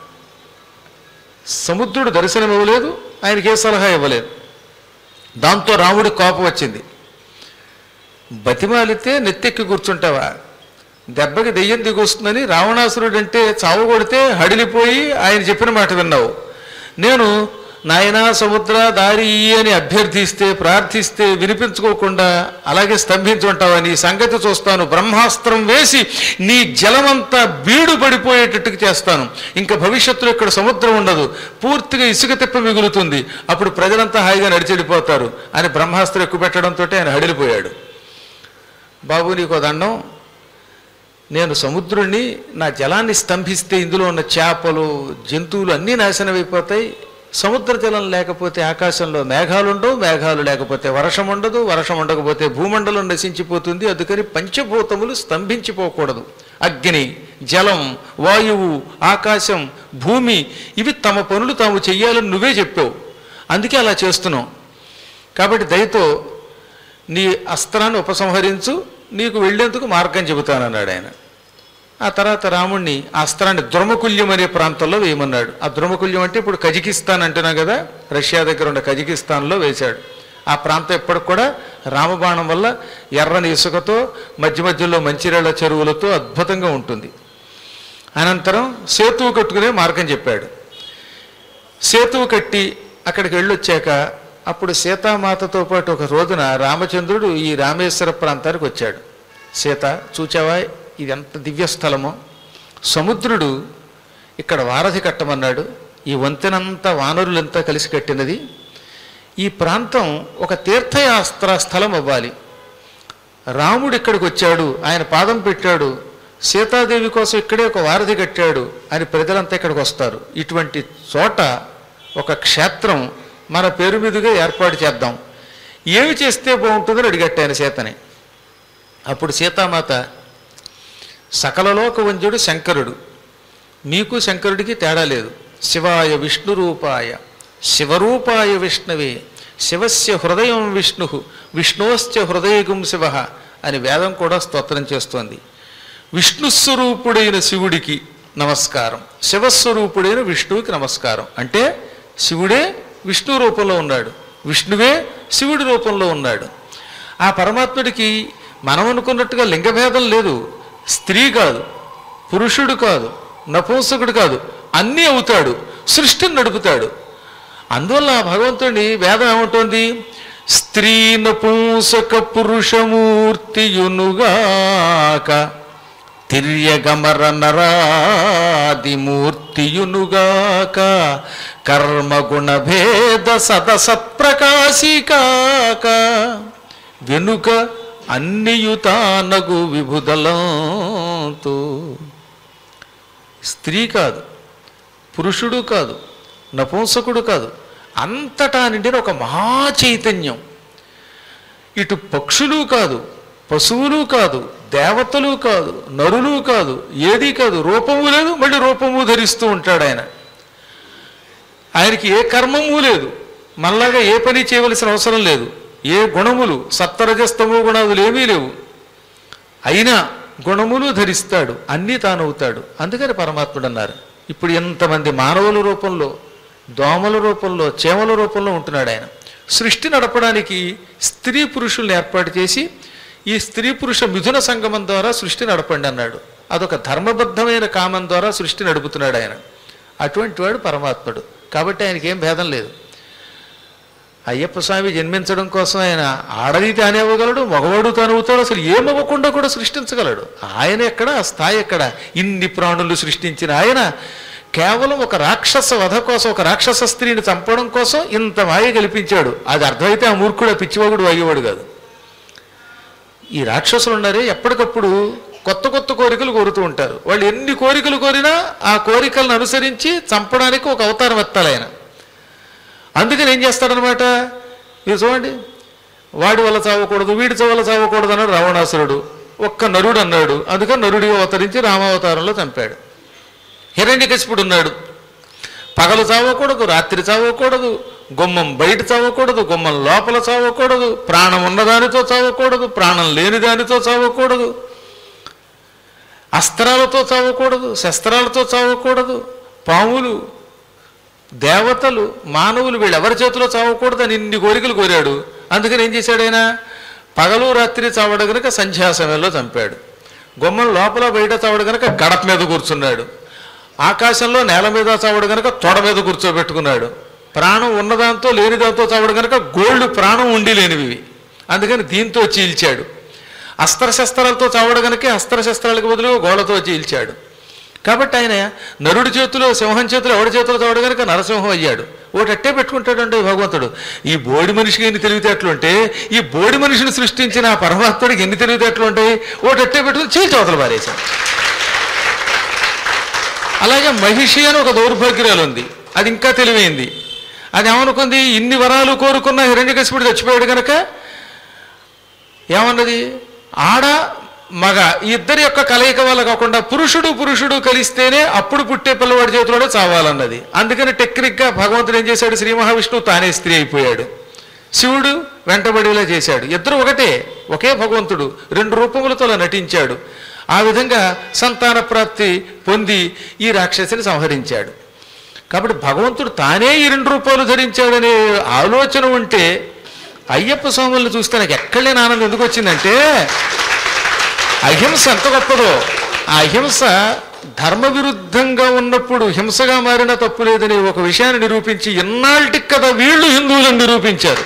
S1: సముద్రుడు దర్శనం ఇవ్వలేదు ఆయనకి ఏ సలహా ఇవ్వలేదు దాంతో రాముడి కోపం వచ్చింది బతిమాలితే నెత్తెక్కి కూర్చుంటావా దెబ్బకి దెయ్యం దిగొస్తుందని రావణాసురుడు అంటే చావు కొడితే హడిలిపోయి ఆయన చెప్పిన మాట విన్నావు నేను నాయనా సముద్ర దారి ఇయ్యి అని అభ్యర్థిస్తే ప్రార్థిస్తే వినిపించుకోకుండా అలాగే స్తంభించుంటావా నీ సంగతి చూస్తాను బ్రహ్మాస్త్రం వేసి నీ జలమంతా బీడు పడిపోయేటట్టుకు చేస్తాను ఇంకా భవిష్యత్తులో ఇక్కడ సముద్రం ఉండదు పూర్తిగా ఇసుక తిప్ప మిగులుతుంది అప్పుడు ప్రజలంతా హాయిగా నడిచెడిపోతారు అని బ్రహ్మాస్త్రం ఎక్కువ పెట్టడంతో ఆయన హడిలిపోయాడు బాబు నీకో దండం నేను సముద్రుణ్ణి నా జలాన్ని స్తంభిస్తే ఇందులో ఉన్న చేపలు జంతువులు అన్నీ నాశనం అయిపోతాయి సముద్ర జలం లేకపోతే ఆకాశంలో మేఘాలు ఉండవు మేఘాలు లేకపోతే వర్షం ఉండదు వర్షం ఉండకపోతే భూమండలం నశించిపోతుంది అందుకని పంచభూతములు స్తంభించిపోకూడదు అగ్ని జలం వాయువు ఆకాశం భూమి ఇవి తమ పనులు తాము చెయ్యాలని నువ్వే చెప్పావు అందుకే అలా చేస్తున్నాం కాబట్టి దయతో నీ అస్త్రాన్ని ఉపసంహరించు నీకు వెళ్ళేందుకు మార్గం చెబుతానన్నాడు ఆయన ఆ తర్వాత రాముణ్ణి ఆ అస్త్రాన్ని ద్రుమకుల్యం అనే ప్రాంతంలో వేయమన్నాడు ఆ ద్రుమకుల్యం అంటే ఇప్పుడు కజకిస్తాన్ అంటున్నాం కదా రష్యా దగ్గర ఉన్న కజకిస్తాన్లో వేశాడు ఆ ప్రాంతం ఇప్పటికి కూడా రామబాణం వల్ల ఎర్రని ఇసుకతో మధ్య మధ్యలో మంచిర్యాల చెరువులతో అద్భుతంగా ఉంటుంది అనంతరం సేతువు కట్టుకునే మార్గం చెప్పాడు సేతువు కట్టి అక్కడికి వెళ్ళొచ్చాక అప్పుడు సీతామాతతో పాటు ఒక రోజున రామచంద్రుడు ఈ రామేశ్వర ప్రాంతానికి వచ్చాడు సీత చూచావా ఇది ఎంత దివ్య స్థలమో సముద్రుడు ఇక్కడ వారధి కట్టమన్నాడు ఈ వంతెనంతా వానరులంతా కలిసి కట్టినది ఈ ప్రాంతం ఒక తీర్థయాస్త్ర స్థలం అవ్వాలి రాముడు ఇక్కడికి వచ్చాడు ఆయన పాదం పెట్టాడు సీతాదేవి కోసం ఇక్కడే ఒక వారధి కట్టాడు అని ప్రజలంతా ఇక్కడికి వస్తారు ఇటువంటి చోట ఒక క్షేత్రం మన పేరు మీదుగా ఏర్పాటు చేద్దాం ఏమి చేస్తే బాగుంటుందని అడిగట్టాను సీతని అప్పుడు సీతామాత సకలలోక వంజుడు శంకరుడు మీకు శంకరుడికి తేడా లేదు శివాయ విష్ణు రూపాయ శివరూపాయ విష్ణవే శివస్య హృదయం విష్ణు విష్ణోశ్చ హృదయగుం శివ అని వేదం కూడా స్తోత్రం చేస్తోంది విష్ణుస్వరూపుడైన శివుడికి నమస్కారం శివస్వరూపుడైన విష్ణువుకి నమస్కారం అంటే శివుడే విష్ణు రూపంలో ఉన్నాడు విష్ణువే శివుడి రూపంలో ఉన్నాడు ఆ పరమాత్ముడికి మనం అనుకున్నట్టుగా లింగభేదం లేదు స్త్రీ కాదు పురుషుడు కాదు నపుంసకుడు కాదు అన్నీ అవుతాడు సృష్టిని నడుపుతాడు అందువల్ల ఆ భగవంతుడిని వేదం ఏమంటోంది స్త్రీ నపుంసక పురుషమూర్తియునుగాక తిర్యగమర నరాదిమూర్తియునుగాక కర్మగుణ భేద సదసత్ప్రకాశికాక వెనుక అన్నియుతానగు విభుదలంతో స్త్రీ కాదు పురుషుడు కాదు నపుంసకుడు కాదు అంతటా నిండిన ఒక మహా చైతన్యం ఇటు పక్షులు కాదు పశువులు కాదు దేవతలు కాదు నరులు కాదు ఏది కాదు రూపము లేదు మళ్ళీ రూపము ధరిస్తూ ఉంటాడు ఆయన ఆయనకి ఏ కర్మము లేదు మనలాగా ఏ పని చేయవలసిన అవసరం లేదు ఏ గుణములు సత్వరజస్తము గుణాదులు ఏమీ లేవు అయినా గుణములు ధరిస్తాడు అన్నీ తానవుతాడు అందుకని పరమాత్ముడు అన్నారు ఇప్పుడు ఎంతమంది మానవుల రూపంలో దోమల రూపంలో చేమల రూపంలో ఉంటున్నాడు ఆయన సృష్టి నడపడానికి స్త్రీ పురుషుల్ని ఏర్పాటు చేసి ఈ స్త్రీ పురుష మిథున సంగమం ద్వారా సృష్టి నడపండి అన్నాడు అదొక ధర్మబద్ధమైన కామం ద్వారా సృష్టి నడుపుతున్నాడు ఆయన అటువంటి వాడు పరమాత్ముడు కాబట్టి ఆయనకి ఏం భేదం లేదు అయ్యప్ప స్వామి జన్మించడం కోసం ఆయన ఆడది తానే అవ్వగలడు మగవాడు తాను అవుతాడు అసలు ఏమవ్వకుండా కూడా సృష్టించగలడు ఆయన ఎక్కడ ఆ స్థాయి ఎక్కడ ఇన్ని ప్రాణులు సృష్టించిన ఆయన కేవలం ఒక రాక్షస వధ కోసం ఒక రాక్షస స్త్రీని చంపడం కోసం ఇంత మాయ కల్పించాడు అది అర్థమైతే ఆ మూర్ఖుడు ఆ పిచ్చివాగుడు అయ్యేవాడు కాదు ఈ రాక్షసులు ఉన్నారే ఎప్పటికప్పుడు కొత్త కొత్త కోరికలు కోరుతూ ఉంటారు వాళ్ళు ఎన్ని కోరికలు కోరినా ఆ కోరికలను అనుసరించి చంపడానికి ఒక అవతారం ఎత్తాలి ఆయన అందుకని ఏం చేస్తాడనమాట మీరు చూడండి వాడి వల్ల చావకూడదు వీడి వల్ల చావకూడదు అన్నాడు రావణాసురుడు ఒక్క నరుడు అన్నాడు అందుకని నరుడిగా అవతరించి రామావతారంలో చంపాడు హిరణ్యకశిపుడు ఉన్నాడు పగలు చావకూడదు రాత్రి చావకూడదు గుమ్మం బయట చావకూడదు గుమ్మం లోపల చావకూడదు ప్రాణం ఉన్నదానితో చావకూడదు ప్రాణం లేని దానితో చావకూడదు అస్త్రాలతో చావకూడదు శస్త్రాలతో చావకూడదు పాములు దేవతలు మానవులు వీళ్ళు ఎవరి చేతిలో చావకూడదు అని ఇన్ని కోరికలు కోరాడు అందుకని ఏం చేశాడు ఆయన పగలు రాత్రి చావడ గనుక సంధ్యా సమయంలో చంపాడు గుమ్మం లోపల బయట చావడు గనుక గడప మీద కూర్చున్నాడు ఆకాశంలో నేల మీద చావడు గనుక తొడ మీద కూర్చోబెట్టుకున్నాడు ప్రాణం ఉన్నదాంతో లేని దాంతో చావడు గనుక గోల్డ్ ప్రాణం ఉండి లేనివి ఇవి. అందుకని దీంతో చీల్చాడు అస్త్రశస్త్రాలతో చావడు గనుక అస్త్రశస్త్రాలకు బదులు గోడతో చీల్చాడు కాబట్టి ఆయన నరుడి చేతిలో సింహం చేతిలో ఎవడి చేతిలో చావడు గనుక నరసింహం అయ్యాడు ఒకటి అట్టే పెట్టుకుంటాడంటే భగవంతుడు ఈ బోడి మనిషికి ఎన్ని తెలివితేటలు ఉంటే ఈ బోడి మనిషిని సృష్టించిన ఆ పరమాత్ముడికి ఎన్ని తెలివితేటలు ఉంటాయి ఒకటి అట్టే పెట్టుకుని చీల్చి అవతల పారేశాడు అలాగే మహిషి అని ఒక దౌర్భాగ్యురాలు ఉంది అది ఇంకా తెలివైంది అది ఏమనుకుంది ఇన్ని వరాలు కోరుకున్న హిరణ్యకశిపుడు చచ్చిపోయాడు కనుక ఏమన్నది ఆడ మగ ఈ ఇద్దరి యొక్క కలయిక వల్ల కాకుండా పురుషుడు పురుషుడు కలిస్తేనే అప్పుడు పుట్టే పిల్లవాడి చేతిలోనే చావాలన్నది అందుకని టెక్నిక్గా భగవంతుడు ఏం చేశాడు శ్రీ మహావిష్ణువు తానే స్త్రీ అయిపోయాడు శివుడు వెంటబడిలా చేశాడు ఇద్దరు ఒకటే ఒకే భగవంతుడు రెండు రూపములతో అలా నటించాడు ఆ విధంగా సంతాన ప్రాప్తి పొంది ఈ రాక్షసిని సంహరించాడు కాబట్టి భగవంతుడు తానే ఈ రెండు రూపాలు ధరించాడనే ఆలోచన ఉంటే అయ్యప్ప స్వాములను చూస్తే నాకు ఎక్కడలేని ఆనందం ఎందుకు వచ్చిందంటే అహింస ఎంత గొప్పదో ఆ అహింస ధర్మ విరుద్ధంగా ఉన్నప్పుడు హింసగా మారిన తప్పు లేదని ఒక విషయాన్ని నిరూపించి ఎన్నాళ్ళకి కదా వీళ్ళు హిందువులను నిరూపించారు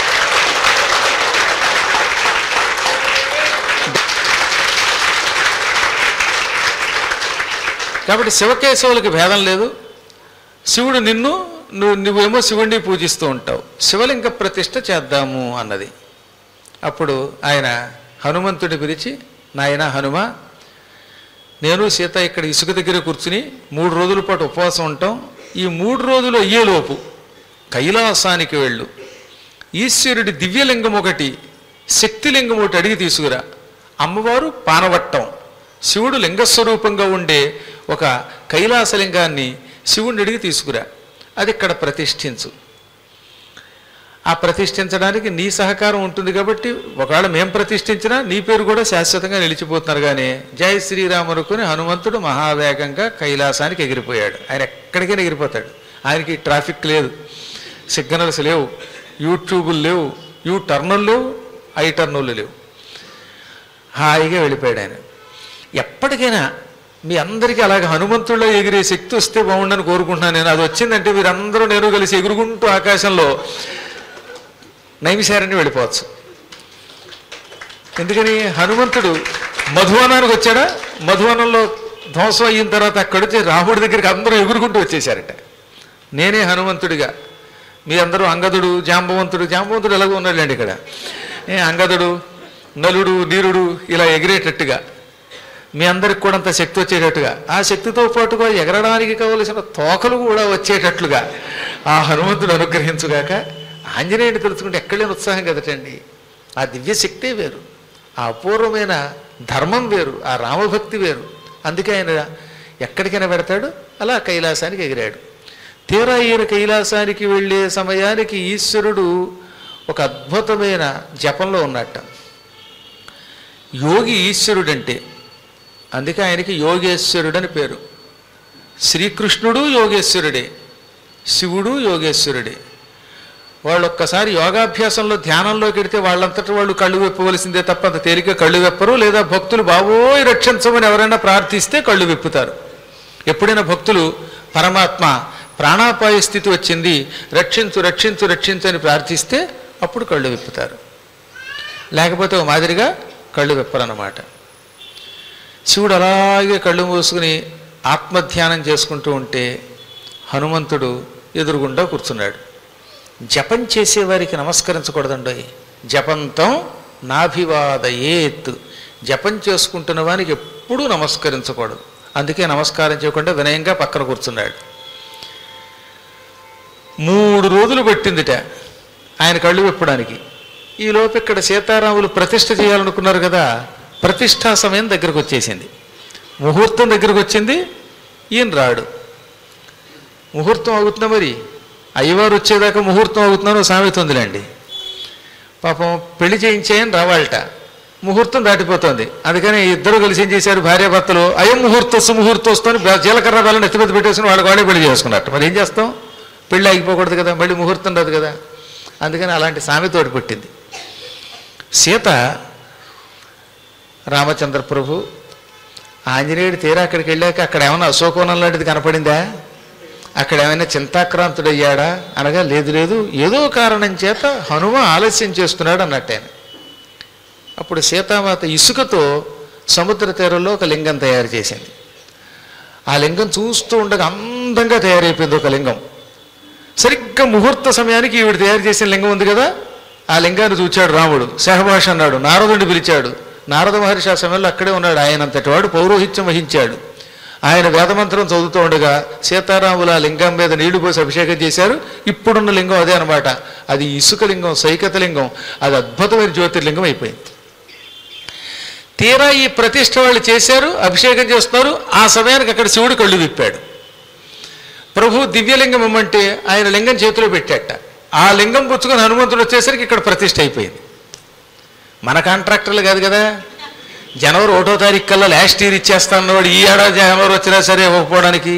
S1: కాబట్టి శివకేశవులకి భేదం లేదు శివుడు నిన్ను నువ్వు నువ్వేమో శివుడిని పూజిస్తూ ఉంటావు శివలింగ ప్రతిష్ఠ చేద్దాము అన్నది అప్పుడు ఆయన హనుమంతుడి పిలిచి నాయన హనుమ నేను సీత ఇక్కడ ఇసుక దగ్గర కూర్చుని మూడు రోజుల పాటు ఉపవాసం ఉంటాం ఈ మూడు రోజులు అయ్యేలోపు కైలాసానికి వెళ్ళు ఈశ్వరుడి దివ్యలింగం ఒకటి శక్తిలింగం ఒకటి అడిగి తీసుకురా అమ్మవారు పానవట్టం శివుడు లింగస్వరూపంగా ఉండే ఒక కైలాసలింగాన్ని శివుడిని అడిగి తీసుకురా అది ఇక్కడ ప్రతిష్ఠించు ఆ ప్రతిష్ఠించడానికి నీ సహకారం ఉంటుంది కాబట్టి ఒకవేళ మేం ప్రతిష్ఠించినా నీ పేరు కూడా శాశ్వతంగా నిలిచిపోతున్నారు కానీ జై శ్రీరామ్ అనుకుని హనుమంతుడు మహావేగంగా కైలాసానికి ఎగిరిపోయాడు ఆయన ఎక్కడికైనా ఎగిరిపోతాడు ఆయనకి ట్రాఫిక్ లేదు సిగ్నల్స్ లేవు యూట్యూబులు లేవు యూ టర్నులు లేవు ఐ టర్నులు లేవు హాయిగా వెళ్ళిపోయాడు ఆయన ఎప్పటికైనా మీ అందరికీ అలాగే హనుమంతుల్లో ఎగిరే శక్తి వస్తే బాగుండని కోరుకుంటున్నాను నేను అది వచ్చిందంటే మీరందరూ నేను కలిసి ఎగురుకుంటూ ఆకాశంలో నైమిశారాన్ని వెళ్ళిపోవచ్చు ఎందుకని హనుమంతుడు మధువనానికి వచ్చాడా మధువనంలో ధ్వంసం అయిన తర్వాత అక్కడొచ్చి రాముడి దగ్గరికి అందరూ ఎగురుకుంటూ వచ్చేసారట నేనే హనుమంతుడిగా మీ అందరూ అంగదుడు జాంబవంతుడు జాంబవంతుడు ఎలాగో ఉన్నాడులేండి ఇక్కడ ఏ అంగదుడు నలుడు నీరుడు ఇలా ఎగిరేటట్టుగా మీ అందరికి కూడా అంత శక్తి వచ్చేటట్టుగా ఆ శక్తితో పాటుగా ఎగరడానికి కావలసిన తోకలు కూడా వచ్చేటట్లుగా ఆ హనుమంతుడు అనుగ్రహించుగాక ఆంజనేయుని తెలుసుకుంటే ఎక్కడలేని ఉత్సాహం కదటండి ఆ దివ్య శక్తే వేరు ఆ అపూర్వమైన ధర్మం వేరు ఆ రామభక్తి వేరు అందుకే ఆయన ఎక్కడికైనా పెడతాడు అలా కైలాసానికి ఎగిరాడు తీరా ఈయన కైలాసానికి వెళ్ళే సమయానికి ఈశ్వరుడు ఒక అద్భుతమైన జపంలో ఉన్నట్ట యోగి ఈశ్వరుడంటే అందుకే ఆయనకి యోగేశ్వరుడు అని పేరు శ్రీకృష్ణుడు యోగేశ్వరుడే శివుడు యోగేశ్వరుడే వాళ్ళు ఒక్కసారి యోగాభ్యాసంలో ధ్యానంలోకి వెడితే వాళ్ళంతటి వాళ్ళు కళ్ళు విప్పవలసిందే తప్ప అంత తేలిక కళ్ళు విప్పరు లేదా భక్తులు బావోయ్ రక్షించమని ఎవరైనా ప్రార్థిస్తే కళ్ళు విప్పుతారు ఎప్పుడైనా భక్తులు పరమాత్మ ప్రాణాపాయ స్థితి వచ్చింది రక్షించు రక్షించు రక్షించు అని ప్రార్థిస్తే అప్పుడు కళ్ళు విప్పుతారు లేకపోతే ఓ మాదిరిగా కళ్ళు విప్పరన్నమాట శివుడు అలాగే కళ్ళు మూసుకుని ఆత్మధ్యానం చేసుకుంటూ ఉంటే హనుమంతుడు ఎదురుగుండా కూర్చున్నాడు జపం చేసేవారికి నమస్కరించకూడదండి జపంతం నాభివాదయేత్ జపం చేసుకుంటున్న వానికి ఎప్పుడూ నమస్కరించకూడదు అందుకే నమస్కారం చేయకుండా వినయంగా పక్కన కూర్చున్నాడు మూడు రోజులు పట్టిందిట ఆయన కళ్ళు విప్పడానికి ఈ లోపు ఇక్కడ సీతారాములు ప్రతిష్ఠ చేయాలనుకున్నారు కదా ప్రతిష్టా సమయం దగ్గరకు వచ్చేసింది ముహూర్తం దగ్గరకు వచ్చింది ఈయన రాడు ముహూర్తం అవుతుందా మరి అయ్యవారు వచ్చేదాకా ముహూర్తం అవుతుందని ఒక సామెత ఉందిలేండి పాపం పెళ్లి చేయించేయని రావాలట ముహూర్తం దాటిపోతుంది అందుకని ఇద్దరు కలిసి ఏం చేశారు భార్యాభర్తలు అయం ముహూర్తస్సు ముహూర్తోస్తు అని బె- జీలకర్ర బెల్లం ఎత్తిపెత్తి పెట్టేసుకుని వాళ్ళకి వాళ్ళే పెళ్లి చేసుకున్నట్టు మరి ఏం చేస్తాం పెళ్ళి ఆగిపోకూడదు కదా మళ్ళీ ముహూర్తం రాదు కదా అందుకని అలాంటి సామెత ఒకటి పుట్టింది సీత రామచంద్ర ప్రభు ఆంజనేయుడు తీరా అక్కడికి వెళ్ళాక అక్కడ ఏమైనా అశోకవనం లాంటిది కనపడిందా అక్కడ ఏమైనా చింతాక్రాంతుడయ్యాడా అనగా లేదు లేదు ఏదో కారణం చేత హనుమ ఆలస్యం చేస్తున్నాడు అన్నట్టు ఆయన అప్పుడు సీతామాత ఇసుకతో సముద్ర తీరంలో ఒక లింగం తయారు చేసింది ఆ లింగం చూస్తూ ఉండగా అందంగా తయారైపోయింది ఒక లింగం సరిగ్గా ముహూర్త సమయానికి ఈవిడ తయారు చేసిన లింగం ఉంది కదా ఆ లింగాన్ని చూచాడు రాముడు సహభాష అన్నాడు నారదుడిని పిలిచాడు నారద మహర్షి ఆ సమయంలో అక్కడే ఉన్నాడు ఆయన అంతటి వాడు పౌరోహిత్యం వహించాడు ఆయన వేదమంత్రం చదువుతూ ఉండగా సీతారాములు ఆ లింగం మీద నీళ్లు పోసి అభిషేకం చేశారు ఇప్పుడున్న లింగం అదే అనమాట అది ఇసుక లింగం సైకత లింగం అది అద్భుతమైన జ్యోతిర్లింగం అయిపోయింది తీరా ఈ ప్రతిష్ఠ వాళ్ళు చేశారు అభిషేకం చేస్తున్నారు ఆ సమయానికి అక్కడ శివుడు కళ్ళు విప్పాడు ప్రభు దివ్యలింగం ఇమ్మంటే ఆయన లింగం చేతిలో పెట్టాట ఆ లింగం పుచ్చుకొని హనుమంతుడు వచ్చేసరికి ఇక్కడ ప్రతిష్ఠ అయిపోయింది మన కాంట్రాక్టర్లు కాదు కదా జనవరి ఒకటో తారీఖు కల్లా లాస్ట్ ఇయర్ ఇచ్చేస్తాన్నవాడు ఈ ఏడాది జనవరి వచ్చినా సరే ఇవ్వకపోవడానికి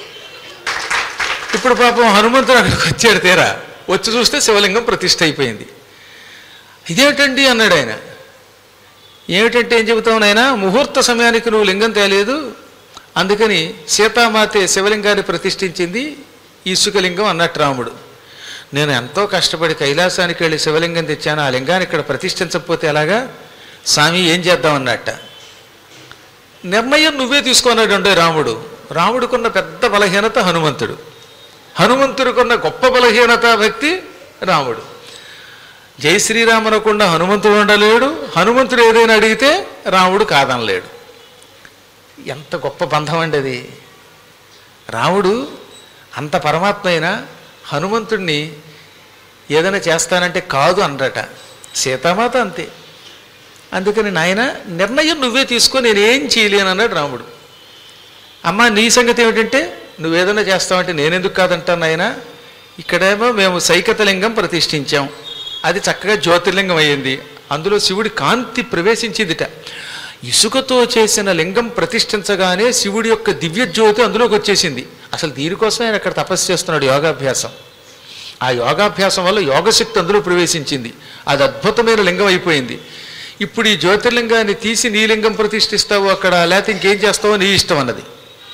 S1: ఇప్పుడు పాపం హనుమంతుడు అక్కడికి వచ్చాడు తీరా వచ్చి చూస్తే శివలింగం ప్రతిష్ఠ అయిపోయింది ఇదేమిటండి అన్నాడు ఆయన ఏమిటంటే ఏం చెబుతావు నాయనా ముహూర్త సమయానికి నువ్వు లింగం తేలేదు అందుకని సీతామాతే శివలింగాన్ని ప్రతిష్ఠించింది ఇసుకలింగం అన్నట్టు రాముడు నేను ఎంతో కష్టపడి కైలాసానికి వెళ్ళి శివలింగం తెచ్చాను ఆ లింగాన్ని ఇక్కడ ప్రతిష్ఠించకపోతే ఎలాగా స్వామి ఏం చేద్దాం అన్నట్ట నిర్ణయం నువ్వే తీసుకున్నాడు అంటే రాముడు రాముడికున్న పెద్ద బలహీనత హనుమంతుడు హనుమంతుడికున్న గొప్ప బలహీనత వ్యక్తి రాముడు జై శ్రీరామ్ అనకుండా హనుమంతుడు ఉండలేడు హనుమంతుడు ఏదైనా అడిగితే రాముడు కాదనలేడు ఎంత గొప్ప బంధం అండి అది రాముడు అంత పరమాత్మ అయినా హనుమంతుడిని ఏదైనా చేస్తానంటే కాదు అనరట సీతామాత అంతే అందుకని నాయన నిర్ణయం నువ్వే తీసుకో నేనేం చేయలేను అన్నాడు రాముడు అమ్మ నీ సంగతి ఏమిటంటే నువ్వేదైనా చేస్తావంటే నేనెందుకు కాదంటాను నాయన ఇక్కడేమో మేము సైకతలింగం ప్రతిష్ఠించాం అది చక్కగా జ్యోతిర్లింగం అయ్యింది అందులో శివుడి కాంతి ప్రవేశించిందిట ఇసుకతో చేసిన లింగం ప్రతిష్ఠించగానే శివుడి యొక్క దివ్య జ్యోతి అందులోకి వచ్చేసింది అసలు దీనికోసం ఆయన అక్కడ తపస్సు చేస్తున్నాడు యోగాభ్యాసం ఆ యోగాభ్యాసం వల్ల యోగశక్తి అందులో ప్రవేశించింది అది అద్భుతమైన లింగం అయిపోయింది ఇప్పుడు ఈ జ్యోతిర్లింగాన్ని తీసి నీ లింగం ప్రతిష్ఠిస్తావు అక్కడ లేకపోతే ఇంకేం చేస్తావో నీ ఇష్టం అన్నది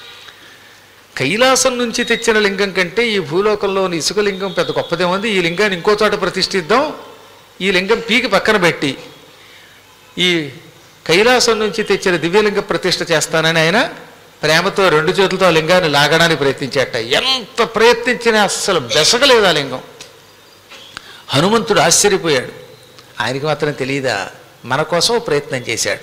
S1: కైలాసం నుంచి తెచ్చిన లింగం కంటే ఈ భూలోకంలోని ఇసుక లింగం పెద్ద గొప్పదేముంది ఈ లింగాన్ని ఇంకో చోట ప్రతిష్ఠిద్దాం ఈ లింగం పీకి పక్కన పెట్టి ఈ కైలాసం నుంచి తెచ్చిన దివ్యలింగ ప్రతిష్ఠ చేస్తానని ఆయన ప్రేమతో రెండు చేతులతో ఆ లింగాన్ని లాగడానికి ప్రయత్నించాట ఎంత ప్రయత్నించినా అస్సలు బెసగలేదు ఆ లింగం హనుమంతుడు ఆశ్చర్యపోయాడు ఆయనకి మాత్రం తెలియదా మన కోసం ఓ ప్రయత్నం చేశాడు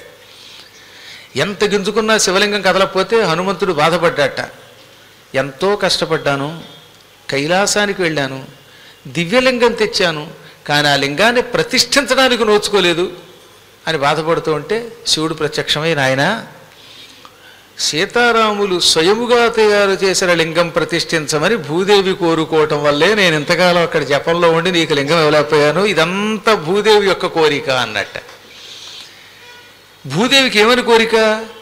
S1: ఎంత గింజుకున్నా శివలింగం కదలకపోతే హనుమంతుడు బాధపడ్డాట ఎంతో కష్టపడ్డాను కైలాసానికి వెళ్ళాను దివ్యలింగం తెచ్చాను కానీ ఆ లింగాన్ని ప్రతిష్ఠించడానికి నోచుకోలేదు అని బాధపడుతూ ఉంటే శివుడు ప్రత్యక్షమై నాయన సీతారాములు స్వయముగా తయారు చేసిన లింగం ప్రతిష్ఠించమని భూదేవి కోరుకోవటం వల్లే నేను ఇంతకాలం అక్కడ జపంలో ఉండి నీకు లింగం ఇవ్వలేకపోయాను ఇదంతా భూదేవి యొక్క కోరిక అన్నట్ట భూదేవికి ఏమని కోరిక